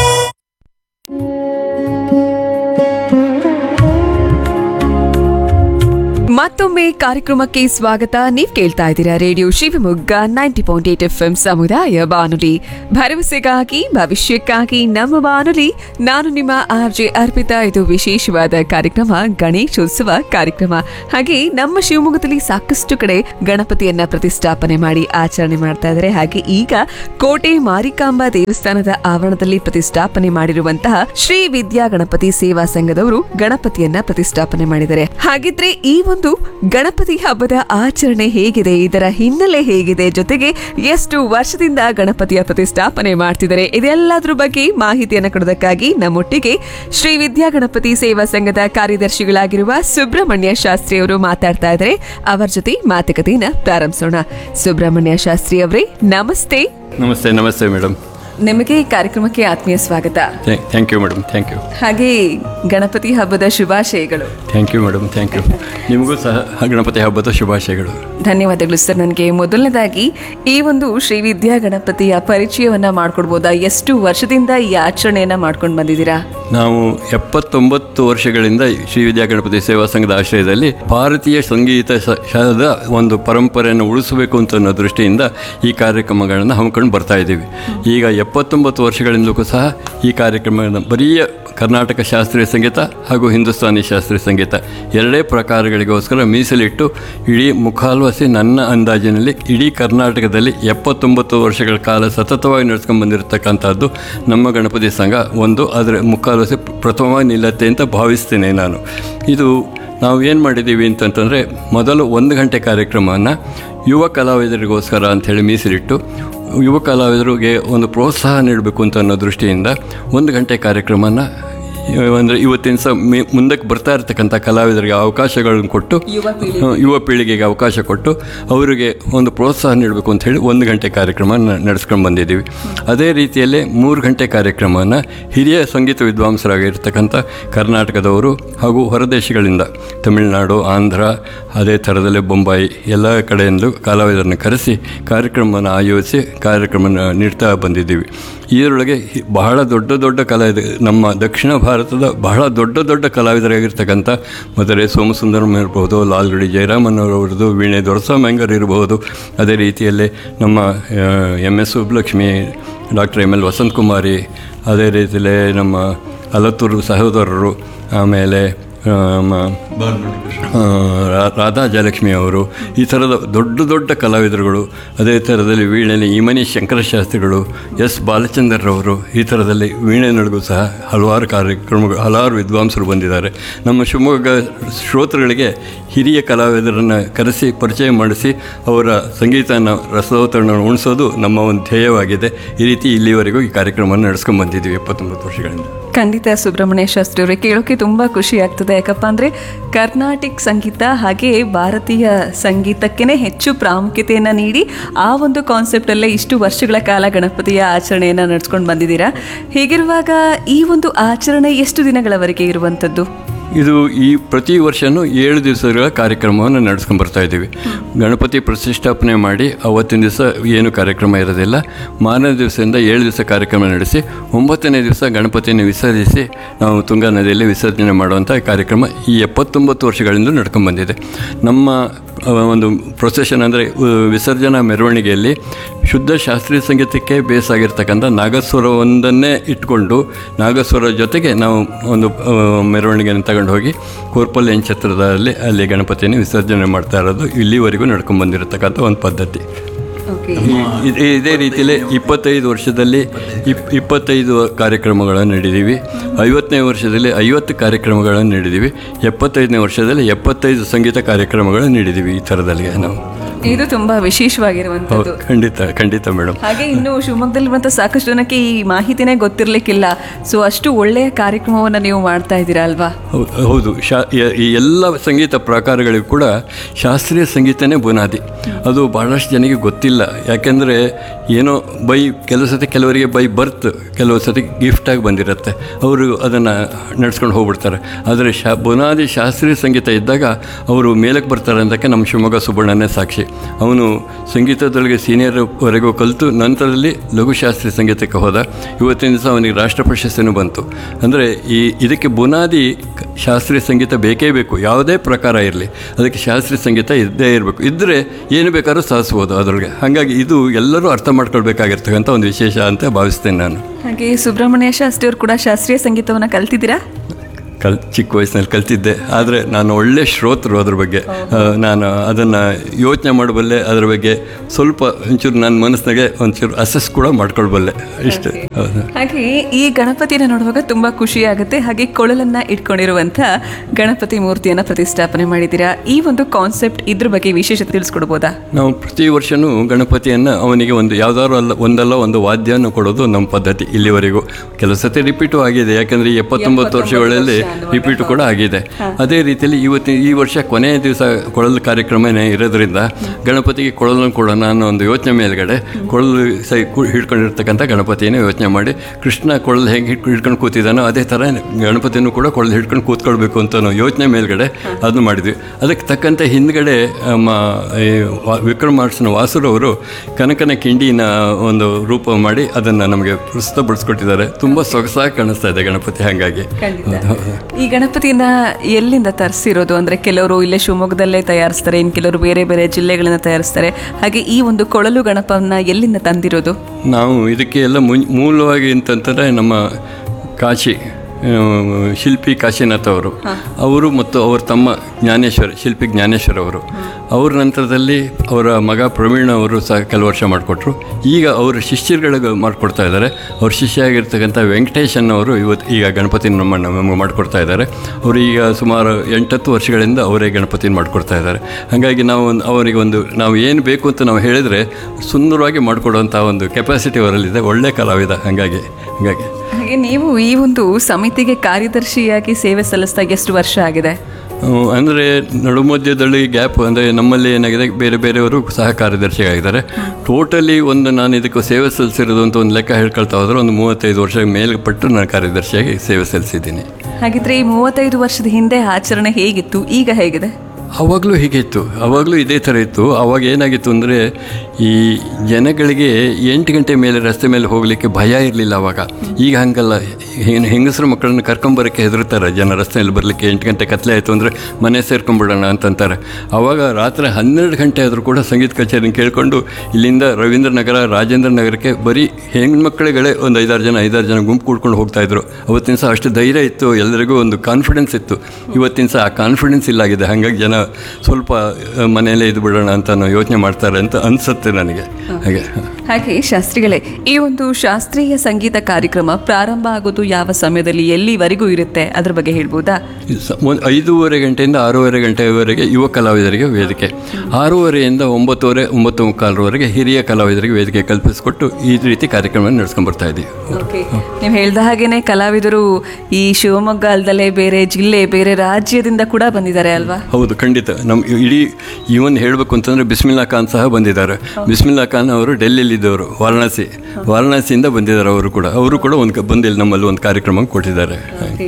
ಮತ್ತೊಮ್ಮೆ ಕಾರ್ಯಕ್ರಮಕ್ಕೆ ಸ್ವಾಗತ ನೀವ್ ಕೇಳ್ತಾ ಇದ್ದೀರಾ radio Shivamogga ninety point eight F M ಸಮುದಾಯ ಬಾನುಲಿ ಭರವಸೆಗಾಗಿ ಭವಿಷ್ಯಕ್ಕಾಗಿ ನಮ್ಮ ಬಾನುಲಿ ನಾನು ನಿಮ್ಮ ಆರ್ ಜೆ ಅರ್ಪಿತಾ ಇದು ವಿಶೇಷವಾದ ಕಾರ್ಯಕ್ರಮ ಗಣೇಶೋತ್ಸವ ಕಾರ್ಯಕ್ರಮ ಹಾಗೆ ನಮ್ಮ ಶಿವಮೊಗ್ಗದಲ್ಲಿ ಸಾಕಷ್ಟು ಕಡೆ ಗಣಪತಿಯನ್ನ ಪ್ರತಿಷ್ಠಾಪನೆ ಮಾಡಿ ಆಚರಣೆ ಮಾಡ್ತಾ ಇದ್ದಾರೆ ಹಾಗೆ ಈಗ ಕೋಟೆ ಮಾರಿಕಾಂಬ ದೇವಸ್ಥಾನದ ಆವರಣದಲ್ಲಿ ಪ್ರತಿಷ್ಠಾಪನೆ ಮಾಡಿರುವಂತಹ ಶ್ರೀ ವಿದ್ಯಾ ಗಣಪತಿ ಸೇವಾ ಸಂಘದವರು ಗಣಪತಿಯನ್ನ ಪ್ರತಿಷ್ಠಾಪನೆ ಮಾಡಿದ್ದಾರೆ ಹಾಗಿದ್ರೆ ಈ ಒಂದು ಗಣಪತಿ ಹಬ್ಬದ ಆಚರಣೆ ಹೇಗಿದೆ ಇದರ ಹಿನ್ನೆಲೆ ಹೇಗಿದೆ ಜೊತೆಗೆ ಎಷ್ಟು ವರ್ಷದಿಂದ ಗಣಪತಿಯ ಪ್ರತಿಷ್ಠಾಪನೆ ಮಾಡ್ತಿದ್ದಾರೆ ಇದೆಲ್ಲದ್ರ ಬಗ್ಗೆ ಮಾಹಿತಿಯನ್ನು ಕೊಡೋದಕ್ಕಾಗಿ ನಮ್ಮೊಟ್ಟಿಗೆ ಶ್ರೀ ವಿದ್ಯಾ ಗಣಪತಿ ಸೇವಾ ಸಂಘದ ಕಾರ್ಯದರ್ಶಿಗಳಾಗಿರುವ ಸುಬ್ರಹ್ಮಣ್ಯ ಶಾಸ್ತ್ರಿ ಅವರು ಮಾತಾಡ್ತಾ ಇದ್ದಾರೆ ಅವರ ಜೊತೆ ಮಾತುಕತೆಯನ್ನ ಪ್ರಾರಂಭಿಸೋಣ ಸುಬ್ರಹ್ಮಣ್ಯ ಶಾಸ್ತ್ರಿ ಅವರೇ ನಮಸ್ತೆ ನಮಸ್ತೆ ನಮಸ್ತೆ ಮೇಡಮ್ ನಿಮಗೆ ಈ ಕಾರ್ಯಕ್ರಮಕ್ಕೆ ಆತ್ಮೀಯ ಸ್ವಾಗತ thank you madam thank you ಹಾಗೆ ಗಣಪತಿ ಹಬ್ಬದ ಶುಭಾಶಯಗಳು thank you madam thank you ನಿಮಗೂ ಸಹ ಗಣಪತಿ ಹಬ್ಬದ ಶುಭಾಶಯಗಳು ಧನ್ಯವಾದಗಳು ಸರ್ ನನಗೆ ಮೊದಲನೇದಾಗಿ ಈ ಒಂದು ಶ್ರೀ ವಿದ್ಯಾ ಗಣಪತಿಯ ಪರಿಚಯವನ್ನ ಮಾಡ್ಕೊಡ್ಬೋದಾ ಎಷ್ಟು ವರ್ಷದಿಂದ ಈ ಆಚರಣೆಯನ್ನ ಮಾಡ್ಕೊಂಡು ಬಂದಿದ್ದೀರಾ ನಾವು ಎಪ್ಪತ್ತೊಂಬತ್ತು ವರ್ಷಗಳಿಂದ ಶ್ರೀ ವಿದ್ಯಾ ಗಣಪತಿ ಸೇವಾ ಸಂಘದ ಆಶ್ರಯದಲ್ಲಿ ಭಾರತೀಯ ಸಂಗೀತ ಸ- ಶಾಲದ ಒಂದು ಪರಂಪರೆಯನ್ನು ಉಳಿಸಬೇಕು ಅಂತ ಅನ್ನೋ ದೃಷ್ಟಿಯಿಂದ ಈ ಕಾರ್ಯಕ್ರಮಗಳನ್ನು ಹಮ್ಮಿಕೊಂಡು ಬರ್ತಾ ಇದ್ದೀವಿ ಈಗ ಎಪ್ಪತ್ತೊಂಬತ್ತು ವರ್ಷಗಳಿಂದಲೂ ಸಹ ಈ ಕಾರ್ಯಕ್ರಮಗಳನ್ನು ಬರೀ ಕರ್ನಾಟಕ ಶಾಸ್ತ್ರೀಯ ಸಂಗೀತ ಹಾಗೂ ಹಿಂದೂಸ್ತಾನಿ ಶಾಸ್ತ್ರೀಯ ಸಂಗೀತ ಎರಡೇ ಪ್ರಕಾರಗಳಿಗೋಸ್ಕರ ಮೀಸಲಿಟ್ಟು ಇಡೀ ಮುಖಾಲ್ವಸಿ ನನ್ನ ಅಂದಾಜಿನಲ್ಲಿ ಇಡೀ ಕರ್ನಾಟಕದಲ್ಲಿ ಎಪ್ಪತ್ತೊಂಬತ್ತು ವರ್ಷಗಳ ಕಾಲ ಸತತವಾಗಿ ನಡೆಸ್ಕೊಂಡು ಬಂದಿರತಕ್ಕಂಥದ್ದು ನಮ್ಮ ಗಣಪತಿ ಸಂಘ ಒಂದು ಅದರ ಮುಖಾಲ್ವಸಿ ಪ್ರಥಮವಾಗಿ ನಿಲ್ಲತ್ತೆ ಅಂತ ಭಾವಿಸ್ತೇನೆ ನಾನು ಇದು ನಾವು ಏನು ಮಾಡಿದ್ದೀವಿ ಅಂತಂತಂದರೆ ಮೊದಲು ಒಂದು ಗಂಟೆ ಕಾರ್ಯಕ್ರಮವನ್ನು ಯುವ ಕಲಾವಿದರಿಗೋಸ್ಕರ ಅಂಥೇಳಿ ಮೀಸಲಿಟ್ಟು ಯುವ ಕಲಾವಿದರಿಗೆ ಒಂದು ಪ್ರೋತ್ಸಾಹ ನೀಡಬೇಕು ಅಂತ ಅನ್ನೋ ದೃಷ್ಟಿಯಿಂದ ಒಂದು ಗಂಟೆ ಕಾರ್ಯಕ್ರಮನ ಅಂದರೆ ಇವತ್ತಿನ ಸಹ ಮಿ- ಮುಂದಕ್ಕೆ ಬರ್ತಾ ಇರ್ತಕ್ಕಂಥ ಕಲಾವಿದರಿಗೆ ಅವಕಾಶಗಳನ್ನು ಕೊಟ್ಟು ಹ, ಯುವ ಪೀಳಿಗೆಗೆ ಅವಕಾಶ ಕೊಟ್ಟು ಅವರಿಗೆ ಒಂದು ಪ್ರೋತ್ಸಾಹ ನೀಡಬೇಕು ಅಂತ ಹೇಳಿ ಒಂದು ಗಂಟೆ ಕಾರ್ಯಕ್ರಮ ನಡೆಸ್ಕೊಂಡು ಬಂದಿದ್ದೀವಿ ಅದೇ ರೀತಿಯಲ್ಲೇ ಮೂರು ಗಂಟೆ ಕಾರ್ಯಕ್ರಮವನ್ನು ಹಿರಿಯ ಸಂಗೀತ ವಿದ್ವಾಂಸರಾಗಿರ್ತಕ್ಕಂಥ ಕರ್ನಾಟಕದವರು ಹಾಗೂ ಹೊರದೇಶಗಳಿಂದ ತಮಿಳುನಾಡು ಆಂಧ್ರ ಅದೇ ಥರದಲ್ಲೇ ಬೊಂಬಾಯಿ ಎಲ್ಲ ಕಡೆಯಿಂದ ಕಲಾವಿದರನ್ನು ಕರೆಸಿ ಕಾರ್ಯಕ್ರಮವನ್ನು ಆಯೋಜಿಸಿ ಕಾರ್ಯಕ್ರಮ ನೀಡ್ತಾ ಬಂದಿದ್ದೀವಿ ಇದರೊಳಗೆ ಹಿ- ಬಹಳ ದೊಡ್ಡ ದೊಡ್ಡ ಕಲಾವಿದ ನಮ್ಮ ದಕ್ಷಿಣ ಭಾರತದ ಬಹಳ ದೊಡ್ಡ ದೊಡ್ಡ ಕಲಾವಿದರಾಗಿರ್ತಕ್ಕಂಥ ಮಧುರೆ ಸೋಮಸುಂದರಂ ಇರಬಹುದು ಲಾಲ್ಗಡಿ ಜಯರಾಮನ್ ಅವರದ್ದು ವೀಣೆ ದೊರಸ್ವಾಮಿಂಗರ್ ಇರಬಹುದು ಅದೇ ರೀತಿಯಲ್ಲೇ ನಮ್ಮ M S Subbulakshmi doctor M L Vasanth Kumari ಅದೇ ರೀತಿಯಲ್ಲೇ ನಮ್ಮ ಅಲತ್ತೂರು ಸಹೋದರರು ಆಮೇಲೆ ಆ, ಮ- ಆ, ರಾ- ರಾಧಾ ಜಯಲಕ್ಷ್ಮಿ ಅವರು ಈ ಥರದ ದೊಡ್ಡ ದೊಡ್ಡ ಕಲಾವಿದರುಗಳು ಅದೇ ಥರದಲ್ಲಿ ವೀಣೆಯಲ್ಲಿ ಈಮನಿ ಶಂಕರಶಾಸ್ತ್ರಿಗಳು ಎಸ್ ಬಾಲಚಂದ್ರರವರು ಈ ಥರದಲ್ಲಿ ವೀಣೆ ನಡುಗೂ ಸಹ ಹಲವಾರು ಕಾರ್ಯಕ್ರಮಗಳು ಹಲವಾರು ವಿದ್ವಾಂಸರು ಬಂದಿದ್ದಾರೆ ನಮ್ಮ ಶಿವಮೊಗ್ಗ ಶ್ರೋತೃಗಳಿಗೆ ಹಿರಿಯ ಕಲಾವಿದರನ್ನು ಕರೆಸಿ ಪರಿಚಯ ಮಾಡಿಸಿ ಅವರ ಸಂಗೀತನ ರಸೋತ್ತರವನ್ನು ಉಣಿಸೋದು ನಮ್ಮ ಒಂದು ಧ್ಯೇಯವಾಗಿದೆ ಈ ರೀತಿ ಇಲ್ಲಿವರೆಗೂ ಈ ಕಾರ್ಯಕ್ರಮವನ್ನು ನಡೆಸ್ಕೊಂಡು ಬಂದಿದ್ದೀವಿ ಎಪ್ಪತ್ತೊಂಬತ್ತು ವರ್ಷಗಳಿಂದ ಖಂಡಿತ ಸುಬ್ರಹ್ಮಣ್ಯ ಶಾಸ್ತ್ರಿ ಅವರೇ ಕೇಳೋಕೆ ತುಂಬಾ ಖುಷಿ ಆಗ್ತದೆ ಯಾಕಪ್ಪ ಅಂದ್ರೆ ಕರ್ನಾಟಿಕ್ ಸಂಗೀತ ಹಾಗೆ ಭಾರತೀಯ ಸಂಗೀತಕ್ಕೇನೆ ಹೆಚ್ಚು ಪ್ರಾಮುಖ್ಯತೆಯನ್ನ ನೀಡಿ ಆ ಒಂದು ಕಾನ್ಸೆಪ್ಟ್ ಅಲ್ಲೇ ಇಷ್ಟು ವರ್ಷಗಳ ಕಾಲ ಗಣಪತಿಯ ಆಚರಣೆಯನ್ನ ನಡೆಸ್ಕೊಂಡು ಬಂದಿದ್ದೀರಾ ಹೀಗಿರುವಾಗ ಈ ಒಂದು ಆಚರಣೆ ಎಷ್ಟು ದಿನಗಳವರೆಗೆ ಇರುವಂಥದ್ದು ಇದು ಈ ಪ್ರತಿ ವರ್ಷವೂ ಏಳು ದಿವಸಗಳ ಕಾರ್ಯಕ್ರಮವನ್ನು ನಡೆಸ್ಕೊಂಡು ಬರ್ತಾ ಇದ್ದೀವಿ ಗಣಪತಿ ಪ್ರತಿಷ್ಠಾಪನೆ ಮಾಡಿ ಅವತ್ತಿನ ದಿವಸ ಏನು ಕಾರ್ಯಕ್ರಮ ಇರೋದಿಲ್ಲ ಮಾರನೇ ದಿವಸದಿಂದ ಏಳು ದಿವಸ ಕಾರ್ಯಕ್ರಮ ನಡೆಸಿ ಒಂಬತ್ತನೇ ದಿವಸ ಗಣಪತಿಯನ್ನು ವಿಸರ್ಜಿಸಿ ನಾವು ತುಂಗಾ ನದಿಯಲ್ಲಿ ವಿಸರ್ಜನೆ ಮಾಡುವಂಥ ಕಾರ್ಯಕ್ರಮ ಈ ಎಪ್ಪತ್ತೊಂಬತ್ತು ವರ್ಷಗಳಿಂದ ನಡ್ಕೊಂಡು ಬಂದಿದೆ ನಮ್ಮ ಆ, ಒಂದು ಪ್ರೊಸೆಷನ್ ಅಂದರೆ ವಿಸರ್ಜನಾ ಮೆರವಣಿಗೆಯಲ್ಲಿ ಶುದ್ಧ ಶಾಸ್ತ್ರೀಯ ಸಂಗೀತಕ್ಕೆ ಬೇಸಾಗಿರ್ತಕ್ಕಂಥ ನಾಗಸ್ವರವೊಂದನ್ನೇ ಇಟ್ಕೊಂಡು ನಾಗಸ್ವರ ಜೊತೆಗೆ ನಾವು ಒಂದು ಆ, ಮೆರವಣಿಗೆಯನ್ನು ತಗೊಂಡು ಹೋಗಿ ಕೋರ್ಪಲ್ಯನ್ ಛತ್ರದಲ್ಲಿ ಅಲ್ಲಿ ಗಣಪತಿಯನ್ನು ವಿಸರ್ಜನೆ ಮಾಡ್ತಾ ಇರೋದು ಇಲ್ಲಿವರೆಗೂ ನಡ್ಕೊಂಡು ಬಂದಿರತಕ್ಕಂಥ ಒಂದು ಪದ್ಧತಿ ಇ- ಇದೇ ರೀತಿಯಲ್ಲೇ ಇಪ್ಪತ್ತೈದು ವರ್ಷದಲ್ಲಿ ಇಪ್ ಇಪ್ಪತ್ತೈದು ಕಾರ್ಯಕ್ರಮಗಳನ್ನು ನೀಡಿದ್ದೀವಿ ಐವತ್ತನೇ ವರ್ಷದಲ್ಲಿ ಐವತ್ತು ಕಾರ್ಯಕ್ರಮಗಳನ್ನು ನೀಡಿದ್ದೀವಿ ಎಪ್ಪತ್ತೈದನೇ ವರ್ಷದಲ್ಲಿ ಎಪ್ಪತ್ತೈದು ಸಂಗೀತ ಕಾರ್ಯಕ್ರಮಗಳನ್ನು ನೀಡಿದ್ದೀವಿ ಈ ಥರದಲ್ಲಿ ನಾವು ಇದು ತುಂಬಾ ವಿಶೇಷವಾಗಿರುವಂಥದ್ದು ಹೌದು ಖಂಡಿತ ಖಂಡಿತ ಮೇಡಮ್ ಹಾಗೆ ಇನ್ನು ಶಿವಮೊಗ್ಗದಲ್ಲಿರುವಂಥ ಸಾಕಷ್ಟು ಜನಕ್ಕೆ ಈ ಮಾಹಿತಿನೇ ಗೊತ್ತಿರ್ಲಿಕ್ಕಿಲ್ಲ ಸೊ ಅಷ್ಟು ಒಳ್ಳೆಯ ಕಾರ್ಯಕ್ರಮವನ್ನ ನೀವು ಮಾಡ್ತಾ ಇದ್ದೀರಾ ಅಲ್ವಾ ಹೌ- ಹೌದು ಶಾ ಯ- ಈ ಎಲ್ಲ ಸಂಗೀತ ಪ್ರಕಾರಗಳಿಗೂ ಕೂಡ ಶಾಸ್ತ್ರೀಯ ಸಂಗೀತನೇ ಬುನಾದಿ ಅದು ಬಹಳಷ್ಟು ಜನಕ್ಕೆ ಗೊತ್ತಿಲ್ಲ ಯಾಕೆಂದರೆ ಏನೋ ಬೈ ಕೆಲವು ಸತಿ ಕೆಲವರಿಗೆ ಬೈ ಬರ್ತ್ ಕೆಲವು ಸತಿ ಗಿಫ್ಟಾಗಿ ಬಂದಿರುತ್ತೆ ಅವರು ಅದನ್ನು ನಡ್ಸ್ಕೊಂಡು ಹೋಗ್ಬಿಡ್ತಾರೆ ಆದರೆ ಶಾ ಬುನಾದಿ ಶಾಸ್ತ್ರೀಯ ಸಂಗೀತ ಇದ್ದಾಗ ಅವರು ಮೇಲಕ್ಕೆ ಬರ್ತಾರೆ ಅಂತಕ್ಕೆ ನಮ್ಮ ಶಿವಮೊಗ್ಗ ಸುಬ್ಬಣ್ಣನೇ ಸಾಕ್ಷಿ ಅವನು ಸಂಗೀತದೊಳಗೆ ಸೀನಿಯರ್ವರೆಗೂ ಕಲಿತು ನಂತರದಲ್ಲಿ ಲಘುಶಾಸ್ತ್ರೀಯ ಸಂಗೀತಕ್ಕೆ ಹೋದ ಇವತ್ತಿನ ದಿವಸ ಅವನಿಗೆ ರಾಷ್ಟ್ರ ಪ್ರಶಸ್ತಿನೂ ಬಂತು ಅಂದರೆ ಈ ಇದಕ್ಕೆ ಬುನಾದಿ ಕ- ಶಾಸ್ತ್ರೀಯ ಸಂಗೀತ ಬೇಕೇ ಬೇಕು ಯಾವುದೇ ಪ್ರಕಾರ ಇರಲಿ ಅದಕ್ಕೆ ಶಾಸ್ತ್ರೀಯ ಸಂಗೀತ ಇದ್ದೇ ಇರಬೇಕು ಇದ್ದರೆ ಏನು ಬೇಕಾದ್ರೂ ಸಾಧಿಸ್ಬೋದು ಅದರೊಳಗೆ ಹಾಗಾಗಿ ಇದು ಎಲ್ಲರೂ ಅರ್ಥ ಮಾಡ್ಕೊಳ್ಬೇಕಾಗಿರ್ತಕ್ಕಂಥ ಒಂದು ವಿಶೇಷ ಅಂತ ಭಾವಿಸ್ತೇನೆ ನಾನು ಹಾಗೆ ಸುಬ್ರಹ್ಮಣ್ಯ ಶಾಸ್ತ್ರಿ ಅವರು ಕೂಡ ಶಾಸ್ತ್ರೀಯ ಸಂಗೀತವನ್ನ ಕಲ್ತಿದ್ದೀರಾ ಕಲ್ ಚಿಕ್ಕ ವಯಸ್ಸಿನಲ್ಲಿ ಕಲ್ತಿದ್ದೆ ಆದರೆ ನಾನು ಒಳ್ಳೆ ಶ್ರೋತರು ಅದ್ರ ಬಗ್ಗೆ ಆ, ನಾನು ಅದನ್ನು ಯೋಚನೆ ಮಾಡಬಲ್ಲೆ ಅದ್ರ ಬಗ್ಗೆ ಸ್ವಲ್ಪ ಒಂಚೂರು ನನ್ನ ಮನಸ್ಸಿನಾಗೆ ಒಂಚೂರು ಅಸೆಸ್ ಕೂಡ ಮಾಡ್ಕೊಳ್ಬಲ್ಲೆ ಇಷ್ಟೇ ಹೌದು ಹಾಗೆ ಈ ಗಣಪತಿನ ನೋಡುವಾಗ ತುಂಬಾ ಖುಷಿ ಆಗುತ್ತೆ ಹಾಗೆ ಕೊಳಲನ್ನ ಇಟ್ಕೊಂಡಿರುವಂತ ಗಣಪತಿ ಮೂರ್ತಿಯನ್ನ ಪ್ರತಿಷ್ಠಾಪನೆ ಮಾಡಿದ್ದೀರಾ ಈ ಒಂದು ಕಾನ್ಸೆಪ್ಟ್ ಇದ್ರ ಬಗ್ಗೆ ವಿಶೇಷತೆ ತಿಳಿಸ್ಕೊಡ್ಬೋದಾ ನಾವು ಪ್ರತಿ ವರ್ಷವೂ ಗಣಪತಿಯನ್ನು ಅವನಿಗೆ ಒಂದು ಯಾವುದಾದ್ರು ಅಲ್ಲ ಒಂದಲ್ಲ ಒಂದು ವಾದ್ಯವನ್ನು ಕೊಡೋದು ನಮ್ಮ ಪದ್ಧತಿ ಇಲ್ಲಿವರೆಗೂ ಕೆಲವು ಸತಿ ರಿಪೀಟು ಆಗಿದೆ ಯಾಕಂದರೆ ಈ ಎಪ್ಪತ್ತೊಂಬತ್ತು ವರ್ಷಗಳಲ್ಲಿ ರಿಪೀಟು ಕೂಡ ಆಗಿದೆ ಅದೇ ರೀತಿಯಲ್ಲಿ ಇವತ್ತಿನ ಈ ವರ್ಷ ಕೊನೆಯ ದಿವಸ ಕೊಳಲು ಕಾರ್ಯಕ್ರಮನೇ ಇರೋದ್ರಿಂದ ಗಣಪತಿಗೆ ಕೊಳಲನ್ನು ಕೊಡೋಣ ಅನ್ನೋ ಒಂದು ಯೋಚನೆ ಮೇಲ್ಗಡೆ ಕೊಳಲು ಸೈ ಕು- ಹಿಡ್ಕೊಂಡಿರ್ತಕ್ಕಂಥ ಗಣಪತಿಯನ್ನು ಯೋಚನೆ ಮಾಡಿ ಕೃಷ್ಣ ಕೊಳಲು ಹೇಗೆ ಹಿಡ್ಕೊಂಡು ಹಿಡ್ಕೊಂಡು ಕೂತಿದ್ದಾನೋ ಅದೇ ಥರ ಗಣಪತಿನೂ ಕೂಡ ಕೊಳಲು ಹಿಡ್ಕೊಂಡು ಕೂತ್ಕೊಳ್ಬೇಕು ಅಂತ ಅನ್ನೋ ಯೋಚನೆ ಮೇಲ್ಗಡೆ ಅದನ್ನು ಮಾಡಿದ್ವಿ ಅದಕ್ಕೆ ತಕ್ಕಂತೆ ಹಿಂದ್ಗಡೆ ನಮ್ಮ ಈ ವಾ- ವಿಕ್ರಮಾರ್ಟ್ಸ್ನ ವಾಸುರವರು ಕನಕನ ಕಿಂಡಿನ ಒಂದು ರೂಪ ಮಾಡಿ ಅದನ್ನು ನಮಗೆ ಪ್ರಸ್ತುತಪಡಿಸ್ಕೊಟ್ಟಿದ್ದಾರೆ ತುಂಬ ಸೊಗಸಾಗಿ ಕಾಣಿಸ್ತಾ ಇದೆ ಗಣಪತಿ ಹಾಗಾಗಿ ಈ ಗಣಪತಿಯನ್ನ ಎಲ್ಲಿಂದ ತರಿಸಿರೋದು ಅಂದ್ರೆ ಕೆಲವರು ಇಲ್ಲೇ ಶಿವಮೊಗ್ಗದಲ್ಲೇ ತಯಾರಿಸ್ತಾರೆ ಇನ್ನು ಕೆಲವರು ಬೇರೆ ಬೇರೆ ಜಿಲ್ಲೆಗಳಿಂದ ತಯಾರಿಸ್ತಾರೆ ಹಾಗೆ ಈ ಒಂದು ಕೊಳಲು ಗಣಪವನ್ನ ಎಲ್ಲಿಂದ ತಂದಿರೋದು ನಾವು ಇದಕ್ಕೆ ಎಲ್ಲ ಮುನ್ ಮೂಲವಾಗಿ ಅಂತಂದರೆ ನಮ್ಮ ಕಾಶಿ ಆ, ಶಿಲ್ಪಿ ಕಾಶಿನಾಥ್ ಅವರು ಅವರು ಮತ್ತು ಅವ್ರ ತಮ್ಮ ಜ್ಞಾನೇಶ್ವರ ಶಿಲ್ಪಿ ಜ್ಞಾನೇಶ್ವರ ಅವರು ಅವ್ರ ನಂತರದಲ್ಲಿ ಅವರ ಮಗ ಪ್ರವೀಣ್ ಅವರು ಸಹ ಕೆಲವು ವರ್ಷ ಮಾಡಿಕೊಟ್ರು ಈಗ ಅವರ ಶಿಷ್ಯರುಗಳಿಗೆ ಮಾಡಿಕೊಡ್ತಾ ಇದ್ದಾರೆ ಅವ್ರ ಶಿಷ್ಯ ಆಗಿರ್ತಕ್ಕಂಥ ವೆಂಕಟೇಶನ್ ಅವರು ಇವತ್ತು ಈಗ ಗಣಪತಿ ನಮ್ಮ ನಮಗೆ ಮಾಡಿಕೊಡ್ತಾ ಇದ್ದಾರೆ ಅವರು ಈಗ ಸುಮಾರು ಎಂಟತ್ತು ವರ್ಷಗಳಿಂದ ಅವರೇ ಗಣಪತಿನ ಮಾಡಿಕೊಡ್ತಾ ಇದ್ದಾರೆ ಹಾಗಾಗಿ ನಾವು ಒಂದು ಅವರಿಗೆ ಒಂದು ನಾವು ಏನು ಬೇಕು ಅಂತ ನಾವು ಹೇಳಿದರೆ ಸುಂದರವಾಗಿ ಮಾಡಿಕೊಡುವಂಥ ಒಂದು ಕೆಪಾಸಿಟಿ ಅವರಲ್ಲಿದೆ ಒಳ್ಳೆ ಕಲಾವಿದ ಹಾಗಾಗಿ ಹಾಗಾಗಿ ಹಾಗೆ ನೀವು ಈ ಒಂದು ಸಮಿತಿಗೆ ಕಾರ್ಯದರ್ಶಿಯಾಗಿ ಸೇವೆ ಸಲ್ಲಿಸ್ತಾ ಎಷ್ಟು ವರ್ಷ ಆಗಿದೆ ಅಂದರೆ ನಡುಮಧ್ಯದಲ್ಲಿ ಗ್ಯಾಪ್ ಅಂದರೆ ನಮ್ಮಲ್ಲಿ ಏನಾಗಿದೆ ಬೇರೆ ಬೇರೆಯವರು ಸಹ ಕಾರ್ಯದರ್ಶಿ ಆಗಿದ್ದಾರೆ ಟೋಟಲಿ ಒಂದು ನಾನು ಇದಕ್ಕೆ ಸೇವೆ ಸಲ್ಲಿಸಿರೋದು ಅಂತ ಒಂದು ಲೆಕ್ಕ ಹೇಳ್ಕೊಳ್ತಾ ಹೋದರೆ ಒಂದು ಮೂವತ್ತೈದು ವರ್ಷ ಮೇಲ್ಪಟ್ಟು ನಾನು ಕಾರ್ಯದರ್ಶಿಯಾಗಿ ಸೇವೆ ಸಲ್ಲಿಸಿದ್ದೀನಿ ಹಾಗಿದ್ರೆ ಈ ಮೂವತ್ತೈದು ವರ್ಷದ ಹಿಂದೆ ಆಚರಣೆ ಹೇಗಿತ್ತು ಈಗ ಹೇಗಿದೆ ಅವಾಗಲೂ ಹೀಗೆ ಇತ್ತು ಅವಾಗಲೂ ಇದೇ ಥರ ಇತ್ತು ಅವಾಗ ಏನಾಗಿತ್ತು ಅಂದರೆ ಈ ಜನಗಳಿಗೆ ಎಂಟು ಗಂಟೆ ಮೇಲೆ ರಸ್ತೆ ಮೇಲೆ ಹೋಗಲಿಕ್ಕೆ ಭಯ ಇರಲಿಲ್ಲ ಅವಾಗ ಈಗ ಹಂಗಲ್ಲ ಹೆಣ್- ಹೆಂಗಸರು ಮಕ್ಕಳನ್ನು ಕರ್ಕೊಂಬರೋಕ್ಕೆ ಹೆದರ್ತಾರೆ ಜನ ರಸ್ತೆಯಲ್ಲಿ ಬರಲಿಕ್ಕೆ ಎಂಟು ಗಂಟೆ ಕತ್ಲೆ ಆಯಿತು ಅಂದರೆ ಮನೆ ಸೇರ್ಕೊಂಡ್ಬಿಡೋಣ ಅಂತಂತಾರೆ ಅವಾಗ ರಾತ್ರಿ ಹನ್ನೆರಡು ಗಂಟೆ ಆದರೂ ಕೂಡ ಸಂಗೀತ ಕಚೇರಿನ ಕೇಳಿಕೊಂಡು ಇಲ್ಲಿಂದ ರವೀಂದ್ರ ನಗರ ರಾಜೇಂದ್ರ ನಗರಕ್ಕೆ ಬರೀ ಹೆಣ್ಮಕ್ಳುಗಳೇ ಒಂದು ಐದಾರು ಜನ ಐದಾರು ಜನ ಗುಂಪು ಕೂಡ್ಕೊಂಡು ಹೋಗ್ತಾಯಿದ್ರು ಅವತ್ತಿನ ಸಹ ಅಷ್ಟು ಧೈರ್ಯ ಇತ್ತು ಎಲ್ಲರಿಗೂ ಒಂದು ಕಾನ್ಫಿಡೆನ್ಸ್ ಇತ್ತು ಇವತ್ತಿನ ಸಹ ಆ ಕಾನ್ಫಿಡೆನ್ಸ್ ಇಲ್ಲಾಗಿದೆ ಹಾಗಾಗಿ ಜನ ಸ್ವಲ್ಪ ಆ, ಮನೆಯಲ್ಲೇ ಇದು ಬಿಡೋಣ ಅಂತ ಯೋಚನೆ ಮಾಡ್ತಾರೆ ಅಂತ ಅನಿಸುತ್ತೆ ನನಗೆ ಹಾಗೆ ಹಾಗೆ ಶಾಸ್ತ್ರಿಗಳೇ ಈ ಒಂದು ಶಾಸ್ತ್ರೀಯ ಸಂಗೀತ ಕಾರ್ಯಕ್ರಮ ಪ್ರಾರಂಭ ಆಗೋದು ಯಾವ ಸಮಯದಲ್ಲಿ ಎಲ್ಲಿವರೆಗೂ ಇರುತ್ತೆ ಅದ್ರ ಬಗ್ಗೆ ಹೇಳ್ಬೋದಾ ಇದು ಸ- ಒಂದು ಐದೂವರೆ ಗಂಟೆಯಿಂದ ಆರೂವರೆ ಗಂಟೆಯವರೆಗೆ ಯುವ ಕಲಾವಿದರಿಗೆ ವೇದಿಕೆ ಆರೂವರೆಯಿಂದ ಒಂಬತ್ತುವರೆ ಒಂಬತ್ತು ಮುಕ್ಕಾಲರವರೆಗೆ ಹಿರಿಯ ಕಲಾವಿದರಿಗೆ ವೇದಿಕೆ ಕಲ್ಪಿಸಿಕೊಟ್ಟು ಈ ರೀತಿ ಕಾರ್ಯಕ್ರಮ ನಡೆಸ್ಕೊಂಡು ಬರ್ತಾ ಇದ್ದೀವಿ ನೀವು ಹೇಳ್ದ ಹಾಗೇನೆ ಕಲಾವಿದರು ಈ ಶಿವಮೊಗ್ಗ ಅಲ್ದಲೇ ಬೇರೆ ಜಿಲ್ಲೆ ಬೇರೆ ರಾಜ್ಯದಿಂದ ಕೂಡ ಬಂದಿದ್ದಾರೆ ಅಲ್ವಾ ಹೌದು ಖಂಡಿತ ನಮ್ಮ ಇಡೀ ಇವನ್ ಹೇಳಬೇಕು ಅಂತಂದರೆ ಬಿಸ್ಮಿಲ್ಲಾ ಖಾನ್ ಸಹ ಬಂದಿದ್ದಾರೆ ಬಿಸ್ಮಿಲ್ಲಾ ಖಾನ್ ಅವರು ಡೆಲ್ಲಿಲಿದ್ದವರು ವಾರಣಾಸಿ ವಾರಣಾಸಿಯಿಂದ ಬಂದಿದ್ದಾರೆ ಅವರು ಕೂಡ ಅವರು ಕೂಡ ಒಂದು ಕ- ಬಂದು ಇಲ್ಲಿ ನಮ್ಮಲ್ಲಿ ಒಂದು ಕಾರ್ಯಕ್ರಮ ಕೊಟ್ಟಿದ್ದಾರೆ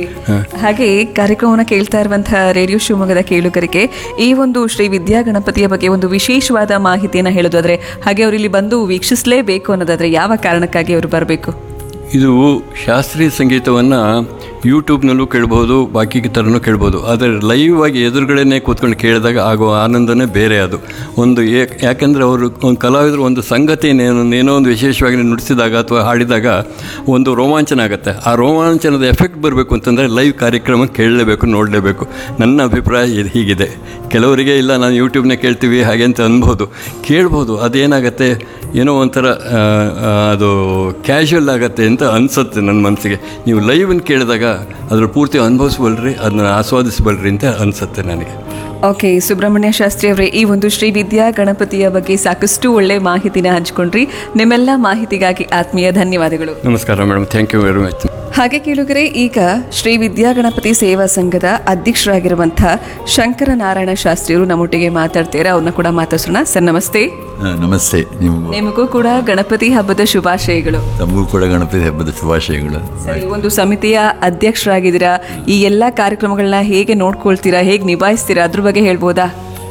ಹಾಗೆ ಕಾರ್ಯಕ್ರಮವನ್ನು ಕೇಳ್ತಾ ಇರುವಂತಹ ರೇಡಿಯೋ ಶಿವಮೊಗ್ಗದ ಕೇಳುಗರಿಗೆ ಈ ಒಂದು ಶ್ರೀ ವಿದ್ಯಾ ಗಣಪತಿಯ ಬಗ್ಗೆ ಒಂದು ವಿಶೇಷವಾದ ಮಾಹಿತಿಯನ್ನು ಹೇಳೋದಾದ್ರೆ ಹಾಗೆ ಅವರು ಇಲ್ಲಿ ಬಂದು ವೀಕ್ಷಿಸಲೇಬೇಕು ಅನ್ನೋದಾದ್ರೆ ಯಾವ ಕಾರಣಕ್ಕಾಗಿ ಅವರು ಬರಬೇಕು ಇದು ಶಾಸ್ತ್ರೀಯ ಸಂಗೀತವನ್ನು ಯೂಟ್ಯೂಬ್ನಲ್ಲೂ ಕೇಳ್ಬೋದು ಬಾಕಿ ಥರನೂ ಕೇಳ್ಬೋದು ಆದರೆ ಲೈವ್ ಆಗಿ ಎದುರುಗಡೆನೇ ಕೂತ್ಕೊಂಡು ಕೇಳಿದಾಗ ಆಗುವ ಆನಂದನೇ ಬೇರೆ ಅದು ಒಂದು ಏಕ್- ಯಾಕಂದರೆ ಅವರು ಒಂದು ಕಲಾವಿದರು ಒಂದು ಸಂಗತಿನೇನೋ ಏನೋ ಒಂದು ವಿಶೇಷವಾಗಿ ನುಡಿಸಿದಾಗ ಅಥವಾ ಹಾಡಿದಾಗ ಒಂದು ರೋಮಾಂಚನ ಆಗುತ್ತೆ ಆ ರೋಮಾಂಚನದ ಎಫೆಕ್ಟ್ ಬರಬೇಕು ಅಂತಂದರೆ ಲೈವ್ ಕಾರ್ಯಕ್ರಮ ಕೇಳಲೇಬೇಕು ನೋಡಲೇಬೇಕು ನನ್ನ ಅಭಿಪ್ರಾಯ ಇದು ಹೀಗಿದೆ ಕೆಲವರಿಗೆ ಇಲ್ಲ ನಾನು ಯೂಟ್ಯೂಬ್ನೇ ಕೇಳ್ತೀವಿ ಹಾಗೆ ಅಂತ ಅನ್ಬೋದು ಕೇಳ್ಬೋದು ಅದೇನಾಗತ್ತೆ ಏನೋ ಒಂಥರ ಆ, ಆ, ಅದು ಕ್ಯಾಶುವಲ್ ಆಗತ್ತೆ ಅಂತ ಅನಿಸುತ್ತೆ ನನ್ನ ಮನಸ್ಸಿಗೆ ನೀವು ಲೈವನ್ನು ಕೇಳಿದಾಗ ಅದ್ರ ಪೂರ್ತಿ ಅನುಭವಿಸ್ಬಲ್ರಿ ಅದನ್ನ ಆಸ್ವಾದಿಸಬಲ್ರಿ ಅಂತ ಅನಿಸುತ್ತೆ ನನಗೆ ಓಕೆ ಸುಬ್ರಹ್ಮಣ್ಯ ಶಾಸ್ತ್ರಿ ಅವರೇ ಈ ಒಂದು ಶ್ರೀ ವಿದ್ಯಾ ಗಣಪತಿಯ ಬಗ್ಗೆ ಸಾಕಷ್ಟು ಒಳ್ಳೆ ಮಾಹಿತಿನ ಹಂಚ್ಕೊಂಡ್ರಿ ನಿಮ್ಮೆಲ್ಲ ಮಾಹಿತಿಗಾಗಿ ಆತ್ಮೀಯ ಧನ್ಯವಾದಗಳು ನಮಸ್ಕಾರ madam thank you very much ಹಾಗೆ ಕೇಳುಗರೆ ಈಗ ಶ್ರೀ ವಿದ್ಯಾ ಗಣಪತಿ ಸೇವಾ ಸಂಘದ ಅಧ್ಯಕ್ಷರಾಗಿರುವಂತಹ ಶಂಕರ ನಾರಾಯಣ ಶಾಸ್ತ್ರಿಯವರು ನಮ್ಮೊಟ್ಟಿಗೆ ಮಾತಾಡ್ತೀರಾ ಅವ್ರನ್ನ ಕೂಡ ಮಾತಾಡ್ಸೋಣ ಸರ್ ನಮಸ್ತೆ ಆ, ನಮಸ್ತೆ ನಿಮಗೂ ನಿಮಗೂ ಕೂಡ ಗಣಪತಿ ಹಬ್ಬದ ಶುಭಾಶಯಗಳು ತಮಗೂ ಕೂಡ ಗಣಪತಿ ಹಬ್ಬದ ಶುಭಾಶಯಗಳು ಸರಿ ಒಂದು ಸಮಿತಿಯ ಅಧ್ಯಕ್ಷರಾಗಿದ್ದೀರಾ ಈ ಎಲ್ಲ ಕಾರ್ಯಕ್ರಮಗಳನ್ನ ಹೇಗೆ ನೋಡ್ಕೊಳ್ತೀರಾ ಹೇಗೆ ನಿಭಾಯಿಸ್ತೀರಾ ಅದ್ರ ಬಗ್ಗೆ ಹೇಳ್ಬೋದಾ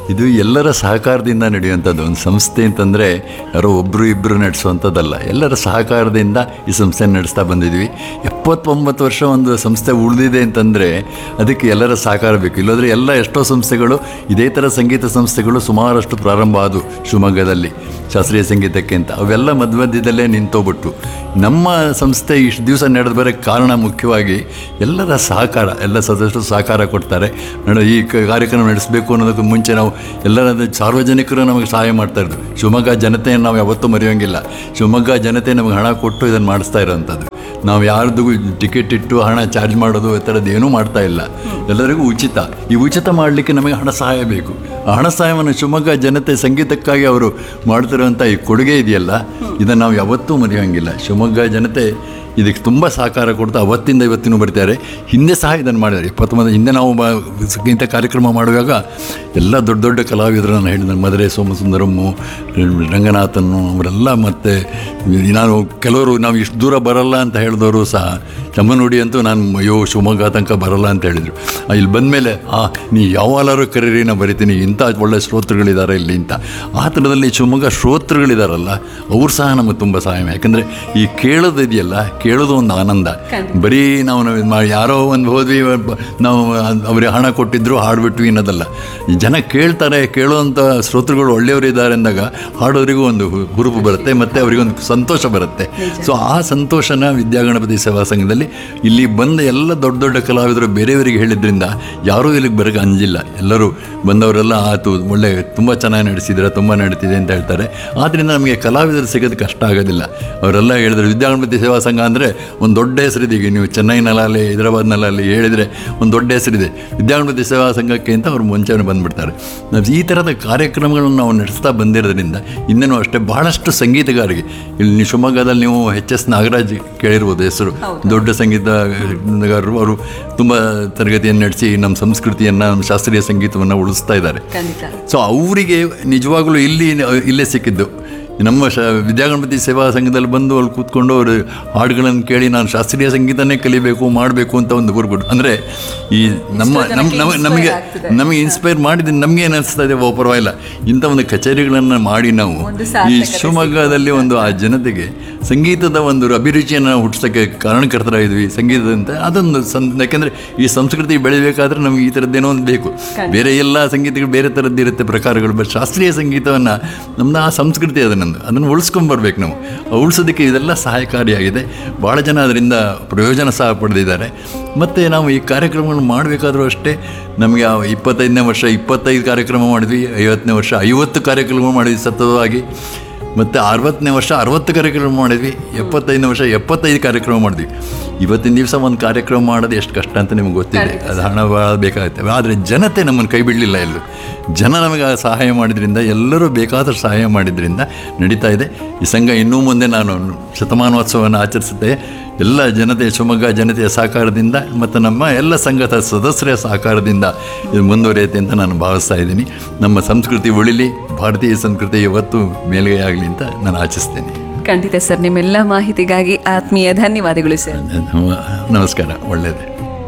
ಇದು ಎಲ್ಲರ ಸಹಕಾರದಿಂದ ನಡೆಯುವಂಥದ್ದು ಒಂದು ಸಂಸ್ಥೆ ಅಂತಂದರೆ ಯಾರೋ ಒಬ್ಬರು ಇಬ್ಬರು ನಡೆಸುವಂಥದ್ದಲ್ಲ ಎಲ್ಲರ ಸಹಕಾರದಿಂದ ಈ ಸಂಸ್ಥೆ ನಡೆಸ್ತಾ ಬಂದಿದ್ವಿ ಎಪ್ಪತ್ತೊಂಬತ್ತು ವರ್ಷ ಒಂದು ಸಂಸ್ಥೆ ಉಳಿದಿದೆ ಅಂತಂದರೆ ಅದಕ್ಕೆ ಎಲ್ಲರ ಸಹಕಾರ ಬೇಕು ಇಲ್ಲದ್ರೆ ಎಲ್ಲ ಎಷ್ಟೋ ಸಂಸ್ಥೆಗಳು ಇದೇ ಥರ ಸಂಗೀತ ಸಂಸ್ಥೆಗಳು ಸುಮಾರಷ್ಟು ಪ್ರಾರಂಭ ಆದವು ಶಿವಮೊಗ್ಗದಲ್ಲಿ ಶಾಸ್ತ್ರೀಯ ಸಂಗೀತಕ್ಕೆ ಅಂತ ಅವೆಲ್ಲ ಮಧ್ಯ ಮಧ್ಯದಲ್ಲೇ ನಿಂತೋಗ್ಬಿಟ್ಟು ನಮ್ಮ ಸಂಸ್ಥೆ ಇಷ್ಟು ದಿವಸ ನಡೆದು ಬರೋಕ್ಕೆ ಕಾರಣ ಮುಖ್ಯವಾಗಿ ಎಲ್ಲರ ಸಹಕಾರ ಎಲ್ಲ ಸದಸ್ಯರು ಸಹಕಾರ ಕೊಡ್ತಾರೆ ನೋಡು ಈ ಕ- ಕಾರ್ಯಕ್ರಮ ನಡೆಸಬೇಕು ಅನ್ನೋದಕ್ಕೆ ಮುಂಚೆ ನಾವು ಎಲ್ಲರ ಸಾರ್ವಜನಿಕರು ನಮಗೆ ಸಹಾಯ ಮಾಡ್ತಾ ಇದ್ರು ಶಿವಮೊಗ್ಗ ಜನತೆಯನ್ನು ನಾವು ಯಾವತ್ತೂ ಮರೆಯೋಂಗಿಲ್ಲ ಶಿವಮೊಗ್ಗ ಜನತೆ ನಮಗೆ ಹಣ ಕೊಟ್ಟು ಇದನ್ನು ಮಾಡಿಸ್ತಾ ಇರೋವಂಥದ್ದು ನಾವು ಯಾರ್ದು ಟಿಕೆಟ್ ಇಟ್ಟು ಹಣ ಚಾರ್ಜ್ ಮಾಡೋದು ಈ ಥರದ್ದು ಏನೂ ಮಾಡ್ತಾ ಇಲ್ಲ ಎಲ್ಲರಿಗೂ ಉಚಿತ ಈ ಉಚಿತ ಮಾಡಲಿಕ್ಕೆ ನಮಗೆ ಹಣ ಸಹಾಯ ಬೇಕು ಆ ಹಣ ಸಹಾಯವನ್ನು ಶಿವಮೊಗ್ಗ ಜನತೆ ಸಂಗೀತಕ್ಕಾಗಿ ಅವರು ಮಾಡ್ತಿರುವಂಥ ಈ ಕೊಡುಗೆ ಇದೆಯಲ್ಲ ಇದನ್ನು ನಾವು ಯಾವತ್ತೂ ಮರೆಯೋಂಗಿಲ್ಲ ಶಿವಮೊಗ್ಗ ಜನತೆ ಇದಕ್ಕೆ ತುಂಬ ಸಹಕಾರ ಕೊಡ್ತಾ ಅವತ್ತಿಂದ ಇವತ್ತಿನೂ ಬರ್ತಾರೆ ಹಿಂದೆ ಸಹ ಇದನ್ನು ಮಾಡಿದ್ದಾರೆ ಇಪ್ಪತ್ತೊಂಬತ್ತು ಹಿಂದೆ ನಾವು ಬ- ಸಂಗೀತ ಕಾರ್ಯಕ್ರಮ ಮಾಡುವಾಗ ಎಲ್ಲ ದೊಡ್ಡ ದೊಡ್ಡ ಕಲಾವಿದರು ನಾನು ಹೇಳಿದ ಮದುರೆ ಸೋಮಸುಂದರಮ್ಮು ರಂಗನಾಥನ್ನು ಅವರೆಲ್ಲ ಮತ್ತು ನಾನು ಕೆಲವರು ನಾವು ಇಷ್ಟು ದೂರ ಬರಲ್ಲ ಅಂತ ಹೇಳಿದವರು ಸಹ ಚಮ್ಮನುಡಿ ಅಂತೂ ನಾನು ಅಯ್ಯೋ ಶಿವಮೊಗ್ಗ ತನಕ ಬರಲ್ಲ ಅಂತ ಹೇಳಿದರು ಆ, ಇಲ್ಲಿ ಬಂದಮೇಲೆ ಆ ನೀ ಯಾವಾಗಲಾರು ಕರೀರಿ ನಾ ಬರಿತೀನಿ ಇಂಥ ಒಳ್ಳೆ ಶ್ರೋತೃಗಳಿದ್ದಾರೆ ಇಲ್ಲಿ ಅಂತ ಆ ಥರದಲ್ಲಿ ಶಿವಮೊಗ್ಗ ಶ್ರೋತೃಗಳಿದಾರಲ್ಲ ಅವ್ರು ಸಹ ನಮಗೆ ತುಂಬ ಸಹಾಯ ಮಾಡಿ- ಯಾಕಂದರೆ ಈ ಕೇಳೋದು ಇದೆಯಲ್ಲ ಕೇಳೋದು ಒಂದು ಆನಂದ ಬರೀ ನಾವು ನಾವು ಇದ್ ಮಾಡಿ ಯಾರೋ ಒಂದು ಹೋದ್ವಿ ಬ- ನಾವು ಅವ್ರಿಗೆ ಹಣ ಕೊಟ್ಟಿದ್ರು ಹಾಡ್ಬಿಟ್ವಿ ಅನ್ನೋದಲ್ಲ ಈ ಜನ ಕೇಳ್ತಾರೆ ಕೇಳುವಂಥ ಶ್ರೋತೃಗಳು ಒಳ್ಳೆಯವರಿದ್ದಾರೆ ಅಂದಾಗ ಹಾಡೋರಿಗೂ ಒಂದು ಹು- ಹುರುಪು ಬರುತ್ತೆ ಮತ್ತು ಅವರಿಗೊಂದು ಸಂತೋಷ ಬರುತ್ತೆ ಸೊ ಆ ಸಂತೋಷನ ವಿದ್ಯಾಗಣಪತಿ ಸೇವಾ ಸಂಘದಲ್ಲಿ ಇಲ್ಲಿ ಬಂದ ಎಲ್ಲ ದೊಡ್ಡ ದೊಡ್ಡ ಕಲಾವಿದರು ಬೇರೆಯವರಿಗೆ ಹೇಳಿದ್ರಿಂದ ಯಾರೂ ಇಲ್ಲಿಗೆ ಬರೋಕ್ಕೆ ಅಂಜಿಲ್ಲ ಎಲ್ಲರೂ ಬಂದವರೆಲ್ಲ ಆತು ಒಳ್ಳೆ ತುಂಬ ಚೆನ್ನಾಗಿ ನಡೆಸಿದ್ರೆ ತುಂಬ ನಡೀತಿದೆ ಅಂತ ಹೇಳ್ತಾರೆ ಆದ್ದರಿಂದ ನಮಗೆ ಕಲಾವಿದರು ಸಿಗೋದು ಕಷ್ಟ ಆಗೋದಿಲ್ಲ ಅವರೆಲ್ಲ ಹೇಳಿದ್ರು ವಿದ್ಯಾಗಣಪತಿ ಸೇವಾ ಸಂಘ ಅಂದರೆ ಒಂದು ದೊಡ್ಡ ಹೆಸರಿದೆ ಈಗ ನೀವು ಚೆನ್ನೈನಲ್ಲಾಗಲಿ ಹೈದರಾಬಾದ್ನಲ್ಲಾಗಲಿ ಹೇಳಿದರೆ ಒಂದು ದೊಡ್ಡ ಹೆಸರಿದೆ ವಿದ್ಯಾಗಣಪತಿ ಸೇವಾ ಸಂಘಕ್ಕೆ ಅಂತ ಅವ್ರು ಮುಂಚೆನೇ ಬಂದುಬಿಡ್ತಾರೆ ನಾವು ಈ ಥರದ ಕಾರ್ಯಕ್ರಮಗಳನ್ನು ನಾವು ನಡೆಸ್ತಾ ಬಂದಿರೋದ್ರಿಂದ ಇನ್ನೇನು ಅಷ್ಟೇ ಬಹಳಷ್ಟು ಸಂಗೀತಗಾರರಿಗೆ ಇಲ್ಲಿ ನೀವು ಶಿವಮೊಗ್ಗದಲ್ಲಿ ನೀವು ಎಚ್ ಎಸ್ ನಾಗರಾಜ್ ಕೇಳಿರ್ಬೋದು ಹೆಸರು ದೊಡ್ಡ ಸಂಗೀತಗಾರರು ಅವರು ತುಂಬ ತರಗತಿಯನ್ನು ನಡೆಸಿ ನಮ್ಮ ಸಂಸ್ಕೃತಿಯನ್ನು ನಮ್ಮ ಶಾಸ್ತ್ರೀಯ ಸಂಗೀತವನ್ನು ಉಳಿಸ್ತಾ ಇದ್ದಾರೆ ಸೊ ಅವರಿಗೆ ನಿಜವಾಗಲೂ ಇಲ್ಲಿ ಇಲ್ಲೇ ಸಿಕ್ಕಿದ್ದು ನಮ್ಮ ಶ ವಿದ್ಯಾಗಣಪತಿ ಸೇವಾ ಸಂಘದಲ್ಲಿ ಬಂದು ಅಲ್ಲಿ ಕೂತ್ಕೊಂಡು ಅವರು ಹಾಡುಗಳನ್ನು ಕೇಳಿ ನಾನು ಶಾಸ್ತ್ರೀಯ ಸಂಗೀತನೇ ಕಲಿಬೇಕು ಮಾಡಬೇಕು ಅಂತ ಒಂದು ಗುರುಗುಡು ಅಂದರೆ ಈ ನಮ್ಮ ನಮ್ಮ ನಮ್ಮ ನಮಗೆ ನಮಗೆ ಇನ್ಸ್ಪೈರ್ ಮಾಡಿದ ನಮಗೆ ಏನು ಅನಿಸ್ತಾ ಇದೆ ಓ ಪರವಾಗಿಲ್ಲ ಇಂಥ ಒಂದು ಕಚೇರಿಗಳನ್ನು ಮಾಡಿ ನಾವು ಈ ಶಿವಮೊಗ್ಗದಲ್ಲಿ ಒಂದು ಆ ಜನತೆಗೆ ಸಂಗೀತದ ಒಂದು ಅಭಿರುಚಿಯನ್ನು ಹುಟ್ಟಿಸೋಕ್ಕೆ ಕಾರಣಕರ್ತರಾಗಿದ್ವಿ ಸಂಗೀತದಂತೆ ಅದೊಂದು ಸಂ ಯಾಕೆಂದರೆ ಈ ಸಂಸ್ಕೃತಿ ಬೆಳಿಬೇಕಾದ್ರೆ ನಮಗೆ ಈ ಥರದ್ದೇನೋ ಒಂದು ಬೇಕು ಬೇರೆ ಎಲ್ಲ ಸಂಗೀತಗಳು ಬೇರೆ ಥರದ್ದು ಇರುತ್ತೆ ಪ್ರಕಾರಗಳು ಬಟ್ ಶಾಸ್ತ್ರೀಯ ಸಂಗೀತವನ್ನು ನಮ್ಮದು ಆ ಸಂಸ್ಕೃತಿ ಅದು ನಮ್ಮದು ಅದನ್ನು ಉಳಿಸ್ಕೊಂಬರ್ಬೇಕು ನಾವು ಆ ಉಳಿಸೋದಕ್ಕೆ ಇದೆಲ್ಲ ಸಹಾಯಕಾರಿಯಾಗಿದೆ ಭಾಳ ಜನ ಅದರಿಂದ ಪ್ರಯೋಜನ ಸಹ ಪಡೆದಿದ್ದಾರೆ ಮತ್ತು ನಾವು ಈ ಕಾರ್ಯಕ್ರಮಗಳನ್ನು ಮಾಡಬೇಕಾದ್ರೂ ಅಷ್ಟೇ ನಮಗೆ ಆ ಇಪ್ಪತ್ತೈದನೇ ವರ್ಷ ಇಪ್ಪತ್ತೈದು ಕಾರ್ಯಕ್ರಮ ಮಾಡಿದ್ವಿ ಐವತ್ತನೇ ವರ್ಷ ಐವತ್ತು ಕಾರ್ಯಕ್ರಮ ಮಾಡಿದ್ವಿ ಸತತವಾಗಿ ಮತ್ತು ಅರವತ್ತನೇ ವರ್ಷ ಅರವತ್ತು ಕಾರ್ಯಕ್ರಮ ಮಾಡಿದ್ವಿ ಎಪ್ಪತ್ತೈದನೇ ವರ್ಷ ಎಪ್ಪತ್ತೈದು ಕಾರ್ಯಕ್ರಮ ಮಾಡಿದ್ವಿ ಇವತ್ತಿನ ದಿವಸ ಒಂದು ಕಾರ್ಯಕ್ರಮ ಮಾಡೋದು ಎಷ್ಟು ಕಷ್ಟ ಅಂತ ನಿಮ್ಗೆ ಗೊತ್ತಿದೆ ಅದು ಹಣ ಭಾಳ ಬೇಕಾಗುತ್ತೆ ಆದರೆ ಜನತೆ ನಮ್ಮನ್ನು ಕೈ ಬಿಡಲಿಲ್ಲ ಎಲ್ಲೂ ಜನ ನಮಗೆ ಆ ಸಹಾಯ ಮಾಡಿದ್ರಿಂದ ಎಲ್ಲರೂ ಬೇಕಾದಷ್ಟು ಸಹಾಯ ಮಾಡಿದ್ರಿಂದ ನಡೀತಾ ಇದೆ ಈ ಸಂಘ ಇನ್ನೂ ಮುಂದೆ ನಾನು ಶತಮಾನೋತ್ಸವವನ್ನು ಆಚರಿಸುತ್ತೆ ಎಲ್ಲ ಜನತೆ ಶಿವಮೊಗ್ಗ ಜನತೆಯ ಸಹಕಾರದಿಂದ ಮತ್ತು ನಮ್ಮ ಎಲ್ಲ ಸಂಘದ ಸದಸ್ಯರ ಸಹಕಾರದಿಂದ ಇದು ಮುಂದುವರಿಯುತ್ತೆ ಅಂತ ನಾನು ಭಾವಿಸ್ತಾ ಇದ್ದೀನಿ ನಮ್ಮ ಸಂಸ್ಕೃತಿ ಉಳಿಲಿ ಭಾರತೀಯ ಸಂಸ್ಕೃತಿ ಯಾವತ್ತೂ ಮೇಲುಗೈ ಆಗಲಿ ಅಂತ ನಾನು ಆಚಿಸ್ತೇನೆ ಖಂಡಿತ ಸರ್ ನಿಮ್ಮೆಲ್ಲ ಮಾಹಿತಿಗಾಗಿ ಆತ್ಮೀಯ ಧನ್ಯವಾದಗಳು ಸರ್ ನಮಸ್ಕಾರ ಒಳ್ಳೆಯದು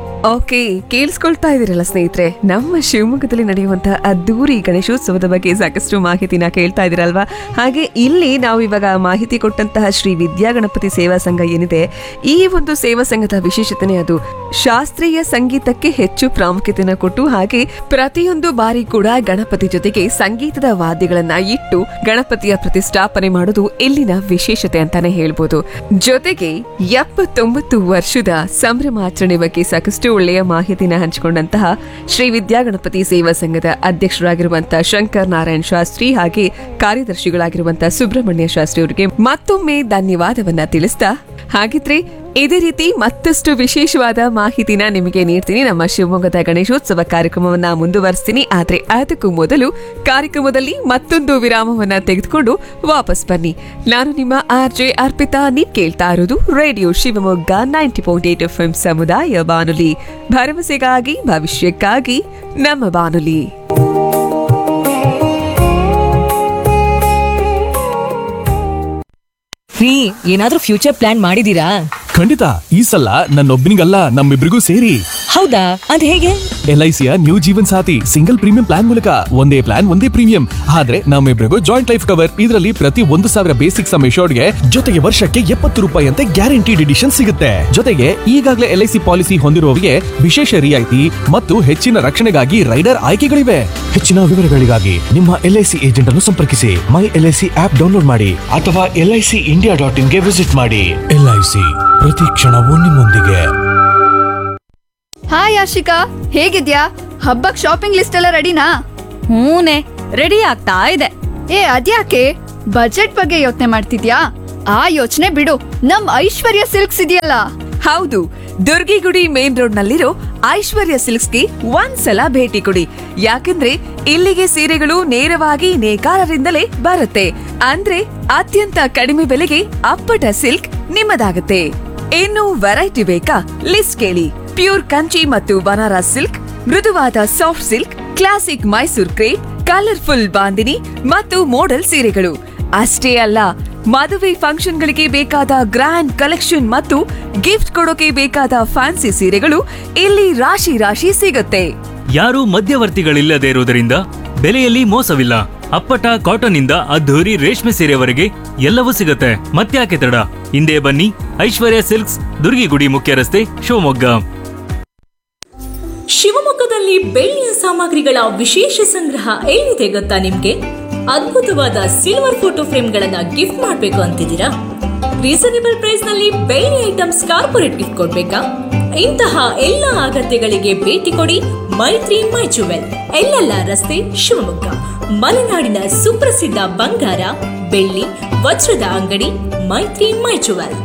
ಓಕೆ ಕೇಳಿಸ್ಕೊಳ್ತಾ ಇದ್ದೀರಲ್ಲ ಸ್ನೇಹಿತರೆ ನಮ್ಮ ಶಿವಮೊಗ್ಗದಲ್ಲಿ ನಡೆಯುವಂತಹ ಅದ್ದೂರಿ ಗಣೇಶೋತ್ಸವದ ಬಗ್ಗೆ ಸಾಕಷ್ಟು ಮಾಹಿತಿನ ಕೇಳ್ತಾ ಇದ್ದೀರಲ್ವಾ ಹಾಗೆ ಇಲ್ಲಿ ನಾವು ಇವಾಗ ಮಾಹಿತಿ ಕೊಟ್ಟಂತಹ ಶ್ರೀ ವಿದ್ಯಾಗಣಪತಿ ಸೇವಾ ಸಂಘ ಏನಿದೆ ಈ ಒಂದು ಸೇವಾ ಸಂಘದ ವಿಶೇಷತೆ ಅದು ಶಾಸ್ತ್ರೀಯ ಸಂಗೀತಕ್ಕೆ ಹೆಚ್ಚು ಪ್ರಾಮುಖ್ಯತೆಯನ್ನು ಕೊಟ್ಟು ಹಾಗೆ ಪ್ರತಿಯೊಂದು ಬಾರಿ ಕೂಡ ಗಣಪತಿ ಜೊತೆಗೆ ಸಂಗೀತದ ವಾದ್ಯಗಳನ್ನ ಇಟ್ಟು ಗಣಪತಿಯ ಪ್ರತಿಷ್ಠಾಪನೆ ಮಾಡೋದು ಇಲ್ಲಿನ ವಿಶೇಷತೆ ಅಂತಾನೆ ಹೇಳ್ಬೋದು ಜೊತೆಗೆ ಎಪ್ಪತ್ತೊಂಬತ್ತು ವರ್ಷದ ಸಂಭ್ರಮಾಚರಣೆ ಬಗ್ಗೆ ಸಾಕಷ್ಟು ಒಳ್ಳೆಯ ಮಾಹಿತಿನ ಹಂಚಿಕೊಂಡಂತಹ ಶ್ರೀ ವಿದ್ಯಾಗಣಪತಿ ಸೇವಾ ಸಂಘದ ಅಧ್ಯಕ್ಷರಾಗಿರುವಂತಹ ಶಂಕರ್ ನಾರಾಯಣ್ ಶಾಸ್ತ್ರಿ ಹಾಗೆ ಕಾರ್ಯದರ್ಶಿಗಳಾಗಿರುವಂತಹ ಸುಬ್ರಹ್ಮಣ್ಯ ಶಾಸ್ತ್ರಿ ಅವರಿಗೆ ಮತ್ತೊಮ್ಮೆ ಧನ್ಯವಾದವನ್ನ ತಿಳಿಸ್ತಾ ಹಾಗಿದ್ರೆ ಇದೇ ರೀತಿ ಮತ್ತಷ್ಟು ವಿಶೇಷವಾದ ಮಾಹಿತಿನ ನಿಮಗೆ ನೀಡ್ತೀನಿ ನಮ್ಮ ಶಿವಮೊಗ್ಗದ ಗಣೇಶೋತ್ಸವ ಕಾರ್ಯಕ್ರಮವನ್ನ ಮುಂದುವರಿಸ್ತೀನಿ ಆದ್ರೆ ಅದಕ್ಕೂ ಮೊದಲು ಕಾರ್ಯಕ್ರಮದಲ್ಲಿ ಮತ್ತೊಂದು ವಿರಾಮವನ್ನ ತೆಗೆದುಕೊಂಡು ವಾಪಸ್ ಬನ್ನಿ ನಾನು ನಿಮ್ಮ ಆರ್ ಜೆ ಅರ್ಪಿತಾ ನೀವ್ ಕೇಳ್ತಾ ಇರೋದು radio Shivamogga ninety point eight F M ಸಮುದಾಯ ಬಾನುಲಿ ಭರವಸೆಗಾಗಿ ಭವಿಷ್ಯಕ್ಕಾಗಿ ನಮ್ಮ ಬಾನುಲಿ ರೀ ಏನಾದ್ರೂ ಫ್ಯೂಚರ್ ಪ್ಲಾನ್ ಮಾಡಿದೀರಾ ಖಂಡಿತ ಈ ಸಲ ನನ್ನೊಬ್ಬನಿಗಲ್ಲ ನಮ್ಮಿಬ್ರಿಗೂ ಸೇರಿ ಹೌದಾ ಅದ್ ಹೇಗೆ ಎಲ್ಐಸಿಯ new Jeevan Saathi single premium plan ಮೂಲಕ ಒಂದೇ ಪ್ಲಾನ್ ಒಂದೇ ಪ್ರೀಮಿಯಂ ಆದ್ರೆ ನಮ್ಮಿಬ್ರಿಗೂ ಜಾಯಿಂಟ್ ಲೈಫ್ ಕವರ್ ಇದರಲ್ಲಿ ಪ್ರತಿ ಒಂದು ಸಾವಿರ ಬೇಸಿಕ್ ಸಮ್ ಗೆ ಜೊತೆಗೆ ವರ್ಷಕ್ಕೆ ಎಪ್ಪತ್ತು ರೂಪಾಯಿ ಅಂತೆ ಗ್ಯಾರಂಟಿಡ್ ಎಡಿಷನ್ ಸಿಗುತ್ತೆ ಜೊತೆಗೆ ಈಗಾಗಲೇ ಎಲ್ಐಸಿ ಪಾಲಿಸಿ ಹೊಂದಿರುವವರಿಗೆ ವಿಶೇಷ ರಿಯಾಯಿತಿ ಮತ್ತು ಹೆಚ್ಚಿನ ರಕ್ಷಣೆಗಾಗಿ ರೈಡರ್ ಆಯ್ಕೆಗಳಿವೆ ಹೆಚ್ಚಿನ ವಿವರಗಳಿಗಾಗಿ ನಿಮ್ಮ ಎಲ್ಐಸಿ ಏಜೆಂಟ್ ಅನ್ನು ಸಂಪರ್ಕಿಸಿ ಮೈ ಎಲ್ಐಸಿ ಆಪ್ ಡೌನ್ಲೋಡ್ ಮಾಡಿ ಅಥವಾ ಎಲ್ಐಸಿ ಇಂಡಿಯಾ ಡಾಟ್ ಇನ್ಗೆ ವಿಸಿಟ್ ಮಾಡಿ ಎಲ್ಐಸಿ ಪ್ರತಿ ಕ್ಷಣವೂ ನಿಮ್ಮೊಂದಿಗೆ ಹಾಯ್ ಆಶಿಕಾ ಹೇಗಿದ್ಯಾ ಹಬ್ಬಕ್ ಶಾಪಿಂಗ್ ಲಿಸ್ಟ್ ಎಲ್ಲ ರೆಡಿನಾ ಹೂನೆ ರೆಡಿ ಆಗ್ತಾ ಇದೆ ಏ ಅದ್ಯಾಕೆ ಬಜೆಟ್ ಬಗ್ಗೆ ಯೋಚನೆ ಮಾಡ್ತಿದ್ಯಾ ಆ ಯೋಚನೆ ಬಿಡು ನಮ್ ಐಶ್ವರ್ಯ ಸಿಲ್ಕ್ಸ್ ಇದೆಯಲ್ಲ ಹೌದು ದುರ್ಗಿಗುಡಿ ಮೇನ್ ರೋಡ್ ನಲ್ಲಿರೋ ಐಶ್ವರ್ಯ ಸಿಲ್ಕ್ಸ್ಗೆ ಒಂದ್ಸಲ ಭೇಟಿ ಕೊಡಿ ಯಾಕಂದ್ರೆ ಇಲ್ಲಿಗೆ ಸೀರೆಗಳು ನೇರವಾಗಿ ನೇಕಾರರಿಂದಲೇ ಬರುತ್ತೆ ಅಂದ್ರೆ ಅತ್ಯಂತ ಕಡಿಮೆ ಬೆಲೆಗೆ ಅಪ್ಪಟ ಸಿಲ್ಕ್ ನಿಮ್ಮದಾಗುತ್ತೆ ಇನ್ನು ವೆರೈಟಿ ಬೇಕಾ ಲಿಸ್ಟ್ ಕೇಳಿ ಪ್ಯೂರ್ ಕಂಚಿ ಮತ್ತು ಬನಾರಸ್ ಸಿಲ್ಕ್ ಮೃದುವಾದ soft silk classic Mysore crepe colourful bandhani ಮತ್ತು ಮೋಡಲ್ ಸೀರೆಗಳು ಅಷ್ಟೇ ಅಲ್ಲ ಮದುವೆ ಫಂಕ್ಷನ್ಗಳಿಗೆ ಬೇಕಾದ ಗ್ರ್ಯಾಂಡ್ ಕಲೆಕ್ಷನ್ ಮತ್ತು ಗಿಫ್ಟ್ ಕೊಡೋಕೆ ಬೇಕಾದ ಫ್ಯಾನ್ಸಿ ಸೀರೆಗಳು ಇಲ್ಲಿ ರಾಶಿ ರಾಶಿ ಸಿಗುತ್ತೆ ಯಾರೂ ಮಧ್ಯವರ್ತಿಗಳಿಲ್ಲದೆ ಇರುವುದರಿಂದ ಬೆಲೆಯಲ್ಲಿ ಮೋಸವಿಲ್ಲ ಅಪ್ಪಟ ಕಾಟನ್ ಇಂದ ಅದ್ಧೂರಿ ರೇಷ್ಮೆ ಸೀರೆವರೆಗೆ ಎಲ್ಲವೂ ಸಿಗುತ್ತೆ ಮತ್ತ್ಯಾಕೆ ತಡ ಹಿಂದೆ ಬನ್ನಿ ಐಶ್ವರ್ಯ ಸಿಲ್ಕ್ಸ್ ದುರ್ಗಿಗುಡಿ ಮುಖ್ಯ ರಸ್ತೆ ಶಿವಮೊಗ್ಗ ಶಿವಮೊಗ್ಗದಲ್ಲಿ ಬೆಳ್ಳಿಯ ಸಾಮಗ್ರಿಗಳ ವಿಶೇಷ ಸಂಗ್ರಹ ಎಲ್ಲಿದೆ ಗೊತ್ತಾ ನಿಮ್ಗೆ ಅದ್ಭುತವಾದ ಸಿಲ್ವರ್ ಫೋಟೋ ಫ್ರೇಮ್ಗಳನ್ನ ಗಿಫ್ಟ್ ಮಾಡ್ಬೇಕು ಅಂತಿದ್ದೀರಾ ರೀಸನೇಬಲ್ ಪ್ರೈಸ್ ನಲ್ಲಿ ಬೆಳ್ಳಿ ಐಟಮ್ಸ್ ಕಾರ್ಪೊರೇಟ್ ಗಿಫ್ಟ್ ಕೊಡ್ಬೇಕಾ ಇಂತಹ ಎಲ್ಲ ಅಗತ್ಯಗಳಿಗೆ ಭೇಟಿ ಕೊಡಿ ಮೈತ್ರಿ ಮೈ ಜುವೆಲ್ ಎಲ್ಲೆಲ್ಲ ರಸ್ತೆ ಶಿವಮೊಗ್ಗ ಮಲೆನಾಡಿನ ಸುಪ್ರಸಿದ್ಧ ಬಂಗಾರ ಬೆಳ್ಳಿ ವಜ್ರದ ಅಂಗಡಿ ಮೈತ್ರಿ ಮೈ ಜುವೆಲ್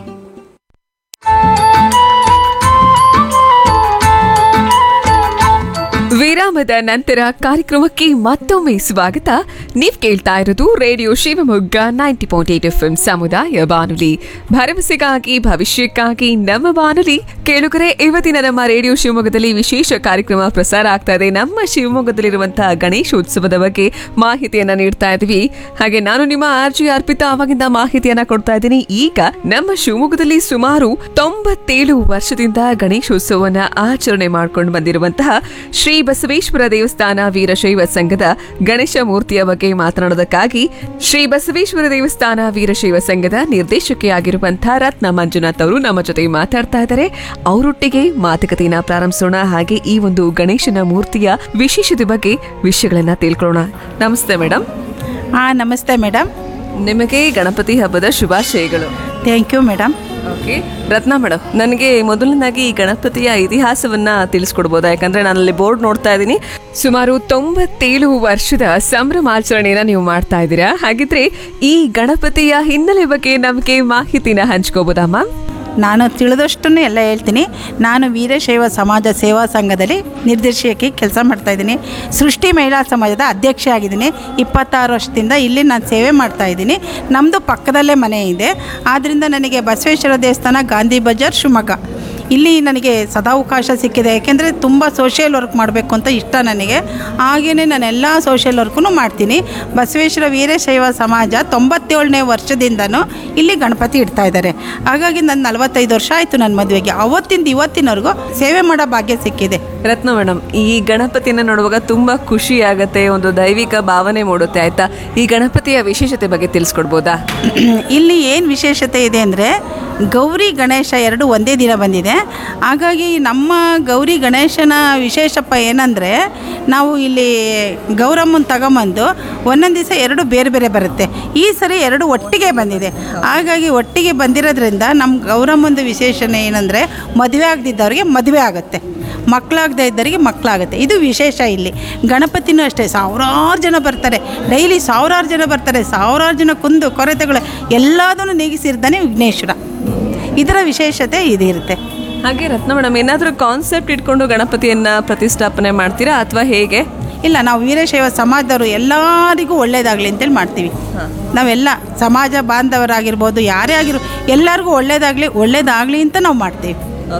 ವಿರಾಮದ ನಂತರ ಕಾರ್ಯಕ್ರಮಕ್ಕೆ ಮತ್ತೊಮ್ಮೆ ಸ್ವಾಗತ ನೀವ್ ಕೇಳ್ತಾ ಇರೋದು radio Shivamogga ninety point eight F M ಸಮುದಾಯ ಬಾನುಲಿ ಭರವಸೆಗಾಗಿ ಭವಿಷ್ಯಕ್ಕಾಗಿ ನಮ್ಮ ಬಾನುಲಿ ಕೇಳುಗರೆ ಇವತ್ತಿನ ನಮ್ಮ ರೇಡಿಯೋ ಶಿವಮೊಗ್ಗದಲ್ಲಿ ವಿಶೇಷ ಕಾರ್ಯಕ್ರಮ ಪ್ರಸಾರ ಆಗ್ತಾ ಇದೆ ನಮ್ಮ ಶಿವಮೊಗ್ಗದಲ್ಲಿರುವಂತಹ ಗಣೇಶೋತ್ಸವದ ಬಗ್ಗೆ ಮಾಹಿತಿಯನ್ನ ನೀಡ್ತಾ ಇದ್ವಿ ಹಾಗೆ ನಾನು ನಿಮ್ಮ ಆರ್ಜಿ ಅರ್ಪಿತಾ ಅವಾಗಿಂದ ಮಾಹಿತಿಯನ್ನ ಕೊಡ್ತಾ ಇದ್ದೀನಿ ಈಗ ನಮ್ಮ ಶಿವಮೊಗ್ಗದಲ್ಲಿ ಸುಮಾರು ತೊಂಬತ್ತೇಳು ವರ್ಷದಿಂದ ಗಣೇಶೋತ್ಸವವನ್ನ ಆಚರಣೆ ಮಾಡ್ಕೊಂಡು ಬಂದಿರುವಂತಹ ಶ್ರೀ ಬಸವೇಶ್ವರ ದೇವಸ್ಥಾನ ವೀರಶೈವ ಸಂಘದ ಗಣೇಶ ಮೂರ್ತಿಯ ಬಗ್ಗೆ ಮಾತನಾಡೋದಕ್ಕಾಗಿ ಶ್ರೀ ಬಸವೇಶ್ವರ ದೇವಸ್ಥಾನ ವೀರಶೈವ ಸಂಘದ ನಿರ್ದೇಶಕಿಯಾಗಿರುವಂತಹ ರತ್ನ ಮಂಜುನಾಥ್ ಅವರು ನಮ್ಮ ಜೊತೆ ಮಾತಾಡ್ತಾ ಇದ್ದಾರೆ ಅವರೊಟ್ಟಿಗೆ ಮಾತುಕತೆಯನ್ನ ಪ್ರಾರಂಭಿಸೋಣ ಹಾಗೆ ಈ ಒಂದು ಗಣೇಶನ ಮೂರ್ತಿಯ ವಿಶೇಷತೆ ಬಗ್ಗೆ ವಿಷಯಗಳನ್ನ ತಿಳ್ಕೊಳ್ಳೋಣ ನಮಸ್ತೆ ಮೇಡಮ್ ಹಾಂ ನಮಸ್ತೆ ಮೇಡಮ್ ನಿಮಗೆ ಗಣಪತಿ ಹಬ್ಬದ ಶುಭಾಶಯಗಳು thank you madam okay Ratna madam ನನಗೆ ಮೊದಲನೇದಾಗಿ ಈ ಗಣಪತಿಯ ಇತಿಹಾಸವನ್ನ ತಿಳಿಸ್ಕೊಡ್ಬೋದಾ ಯಾಕಂದ್ರೆ ನಾನಲ್ಲಿ ಬೋರ್ಡ್ ನೋಡ್ತಾ ಇದ್ದೀನಿ ಸುಮಾರು ತೊಂಬತ್ತೇಳು ವರ್ಷದ ಸಂಭ್ರಮಾಚರಣೆಯನ್ನ ನೀವು ಮಾಡ್ತಾ ಇದ್ದೀರಾ ಹಾಗಿದ್ರೆ ಈ ಗಣಪತಿಯ ಹಿನ್ನೆಲೆ ಬಗ್ಗೆ ನಮಗೆ ಮಾಹಿತಿನ ಹಂಚ್ಕೋಬೋದಾ ಮ್ಯಾಮ್ ನಾನು ತಿಳಿದಷ್ಟನ್ನು ಎಲ್ಲ ಹೇಳ್ತೀನಿ ನಾನು ವೀರಶೈವ ಸಮಾಜ ಸೇವಾ ಸಂಘದಲ್ಲಿ ನಿರ್ದೇಶಕಿ ಕೆಲಸ ಮಾಡ್ತಾ ಇದ್ದೀನಿ ಸೃಷ್ಟಿ ಮಹಿಳಾ ಸಮಾಜದ ಅಧ್ಯಕ್ಷೆ ಆಗಿದ್ದೀನಿ ಇಪ್ಪತ್ತಾರು ವರ್ಷದಿಂದ ಇಲ್ಲಿ ನಾನು ಸೇವೆ ಮಾಡ್ತಾ ಇದ್ದೀನಿ ನಮ್ಮದು ಪಕ್ಕದಲ್ಲೇ ಮನೆ ಇದೆ ಆದ್ದರಿಂದ ನನಗೆ ಬಸವೇಶ್ವರ ದೇವಸ್ಥಾನ ಗಾಂಧಿ ಬಜಾರ್ ಶಿವಮೊಗ್ಗ ಇಲ್ಲಿ ನನಗೆ ಸದಾವಕಾಶ ಸಿಕ್ಕಿದೆ ಯಾಕೆಂದರೆ ತುಂಬ ಸೋಷಿಯಲ್ ವರ್ಕ್ ಮಾಡಬೇಕು ಅಂತ ಇಷ್ಟ ನನಗೆ ಹಾಗೆಯೇ ನಾನು ಎಲ್ಲ ಸೋಷಿಯಲ್ ವರ್ಕೂ ಮಾಡ್ತೀನಿ ಬಸವೇಶ್ವರ ವೀರಶೈವ ಸಮಾಜ ತೊಂಬತ್ತೇಳನೇ ವರ್ಷದಿಂದನೂ ಇಲ್ಲಿ ಗಣಪತಿ ಇಡ್ತಾ ಇದ್ದಾರೆ ಹಾಗಾಗಿ ನನ್ನ ನಲವತ್ತೈದು ವರ್ಷ ಆಯಿತು ನನ್ನ ಮದುವೆಗೆ ಅವತ್ತಿಂದ ಇವತ್ತಿನವರೆಗೂ ಸೇವೆ ಮಾಡೋ ಭಾಗ್ಯ ಸಿಕ್ಕಿದೆ ರತ್ನ ಮೇಡಮ್ ಈ ಗಣಪತಿನ ನೋಡುವಾಗ ತುಂಬಾ ಖುಷಿ ಆಗತ್ತೆ ಒಂದು ದೈವಿಕ ಭಾವನೆ ಮೂಡುತ್ತೆ ಆಯ್ತಾ ಈ ಗಣಪತಿಯ ವಿಶೇಷತೆ ಬಗ್ಗೆ ತಿಳಿಸ್ಕೊಡ್ಬೋದಾ ಇಲ್ಲಿ ಏನು ವಿಶೇಷತೆ ಇದೆ ಅಂದರೆ ಗೌರಿ ಗಣೇಶ ಎರಡು ಒಂದೇ ದಿನ ಬಂದಿದೆ ಹಾಗಾಗಿ ನಮ್ಮ ಗೌರಿ ಗಣೇಶನ ವಿಶೇಷಪ್ಪ ಏನಂದರೆ ನಾವು ಇಲ್ಲಿ ಗೌರಮ್ಮನ ತಗೊಂಬಂದು ಒಂದೊಂದು ದಿವಸ ಎರಡು ಬೇರೆ ಬೇರೆ ಬರುತ್ತೆ ಈ ಸರಿ ಎರಡು ಒಟ್ಟಿಗೆ ಬಂದಿದೆ ಹಾಗಾಗಿ ಒಟ್ಟಿಗೆ ಬಂದಿರೋದ್ರಿಂದ ನಮ್ಮ ಗೌರಮ್ಮಂದು ವಿಶೇಷಣೆ ಏನಂದರೆ ಮದುವೆ ಆಗದಿದ್ದವ್ರಿಗೆ ಮದುವೆ ಆಗುತ್ತೆ ಮಕ್ಕಳಾಗದೇ ಇದ್ದವರಿಗೆ ಮಕ್ಕಳಾಗುತ್ತೆ ಇದು ವಿಶೇಷ ಇಲ್ಲಿ ಗಣಪತಿನೂ ಅಷ್ಟೇ ಸಾವಿರಾರು ಜನ ಬರ್ತಾರೆ ಡೈಲಿ ಸಾವಿರಾರು ಜನ ಬರ್ತಾರೆ ಸಾವಿರಾರು ಜನ ಕುಂದು ಕೊರತೆಗಳು ಎಲ್ಲದನ್ನು ನೀಗಿಸಿರ್ತಾನೆ ವಿಘ್ನೇಶ್ವರ ಇದರ ವಿಶೇಷತೆ ಇದಿರುತ್ತೆ ಹಾಗೆ ರತ್ನ ಮೇಡಮ್ ಏನಾದರೂ ಕಾನ್ಸೆಪ್ಟ್ ಇಟ್ಕೊಂಡು ಗಣಪತಿಯನ್ನ ಪ್ರತಿಷ್ಠಾಪನೆ ಮಾಡ್ತೀರಾ ಅಥವಾ ಹೇಗೆ ಇಲ್ಲ ನಾವು ವೀರಶೈವ ಸಮಾಜದವರು ಎಲ್ಲರಿಗೂ ಒಳ್ಳೇದಾಗಲಿ ಅಂತೇಳಿ ಮಾಡ್ತೀವಿ ನಾವೆಲ್ಲ ಸಮಾಜ ಬಾಂಧವರಾಗಿರ್ಬೋದು ಯಾರೇ ಆಗಿರೋ ಎಲ್ಲರಿಗೂ ಒಳ್ಳೇದಾಗಲಿ ಒಳ್ಳೇದಾಗಲಿ ಅಂತ ನಾವು ಮಾಡ್ತೀವಿ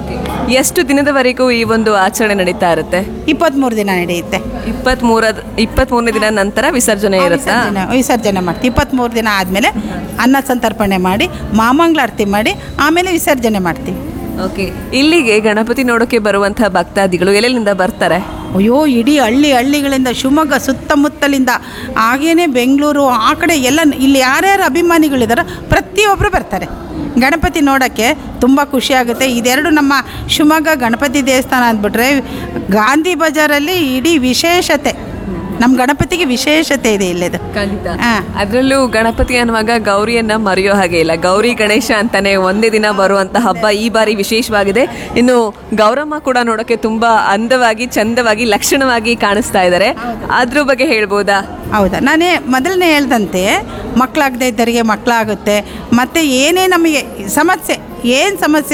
ಎಷ್ಟು ದಿನದವರೆಗೂ ಈ ಒಂದು ಆಚರಣೆ ನಡೀತಾ ಇರುತ್ತೆ ಇಪ್ಪತ್ತ್ಮೂರು ದಿನ ನಡೆಯುತ್ತೆ ಇಪ್ಪತ್ತ್ ಇಪ್ಪತ್ತ್ಮೂರನೇ ದಿನ ನಂತರ ವಿಸರ್ಜನೆ ಇರುತ್ತಾ ವಿಸರ್ಜನೆ ವಿಸರ್ಜನೆ ಮಾಡ್ತೀವಿ ಇಪ್ಪತ್ತ್ಮೂರು ದಿನ ಆದಮೇಲೆ ಅನ್ನ ಸಂತರ್ಪಣೆ ಮಾಡಿ ಮಾಮಂಗಳಾರತಿ ಮಾಡಿ ಆಮೇಲೆ ವಿಸರ್ಜನೆ ಮಾಡ್ತೀವಿ ಓಕೆ ಇಲ್ಲಿಗೆ ಗಣಪತಿ ನೋಡೋಕೆ ಬರುವಂತಹ ಭಕ್ತಾದಿಗಳು ಎಲ್ಲೆಲ್ಲಿಂದ ಬರ್ತಾರೆ ಅಯ್ಯೋ ಇಡೀ ಹಳ್ಳಿ ಹಳ್ಳಿಗಳಿಂದ ಶಿವಮೊಗ್ಗ ಸುತ್ತಮುತ್ತಲಿಂದ ಹಾಗೇನೆ ಬೆಂಗಳೂರು ಆ ಕಡೆ ಎಲ್ಲ ಇಲ್ಲಿ ಯಾರ್ಯಾರು ಅಭಿಮಾನಿಗಳಿದಾರೋ ಪ್ರತಿಯೊಬ್ಬರು ಬರ್ತಾರೆ ಗಣಪತಿ ನೋಡೋಕ್ಕೆ ತುಂಬ ಖುಷಿಯಾಗುತ್ತೆ ಇದೆರಡು ನಮ್ಮ ಶಿವಮೊಗ್ಗ ಗಣಪತಿ ದೇವಸ್ಥಾನ ಅಂದ್ಬಿಟ್ರೆ ಗಾಂಧಿ ಬಜಾರಲ್ಲಿ ಇಡೀ ವಿಶೇಷತೆ ನಮ್ಮ ಗಣಪತಿಗೆ ವಿಶೇಷತೆ ಇದೆ ಇಲ್ಲಿದು ಖಂಡಿತ ಹಾಂ ಅದರಲ್ಲೂ ಗಣಪತಿ ಅನ್ನುವಾಗ ಗೌರಿಯನ್ನ ಮರೆಯೋ ಹಾಗೆ ಇಲ್ಲ ಗೌರಿ ಗಣೇಶ ಅಂತಾನೆ ಒಂದೇ ದಿನ ಬರುವಂತ ಹಬ್ಬ ಈ ಬಾರಿ ವಿಶೇಷವಾಗಿದೆ ಇನ್ನು ಗೌರಮ್ಮ ಕೂಡ ನೋಡೋಕೆ ತುಂಬಾ ಅಂದವಾಗಿ ಚಂದವಾಗಿ ಲಕ್ಷಣವಾಗಿ ಕಾಣಿಸ್ತಾ ಇದ್ದಾರೆ ಅದ್ರ ಬಗ್ಗೆ ಹೇಳ್ಬೋದಾ ಹೌದಾ ನಾನೇ ಮೊದಲನೇ ಹೇಳ್ದಂತೆ ಮಕ್ಕಳಾಗದೇ ಇದ್ದವರಿಗೆ ಮಕ್ಕಳಾಗುತ್ತೆ ಮತ್ತು ಏನೇ ನಮಗೆ ಸಮಸ್ಯೆ ಏನು ಸಮಸ್ಯೆ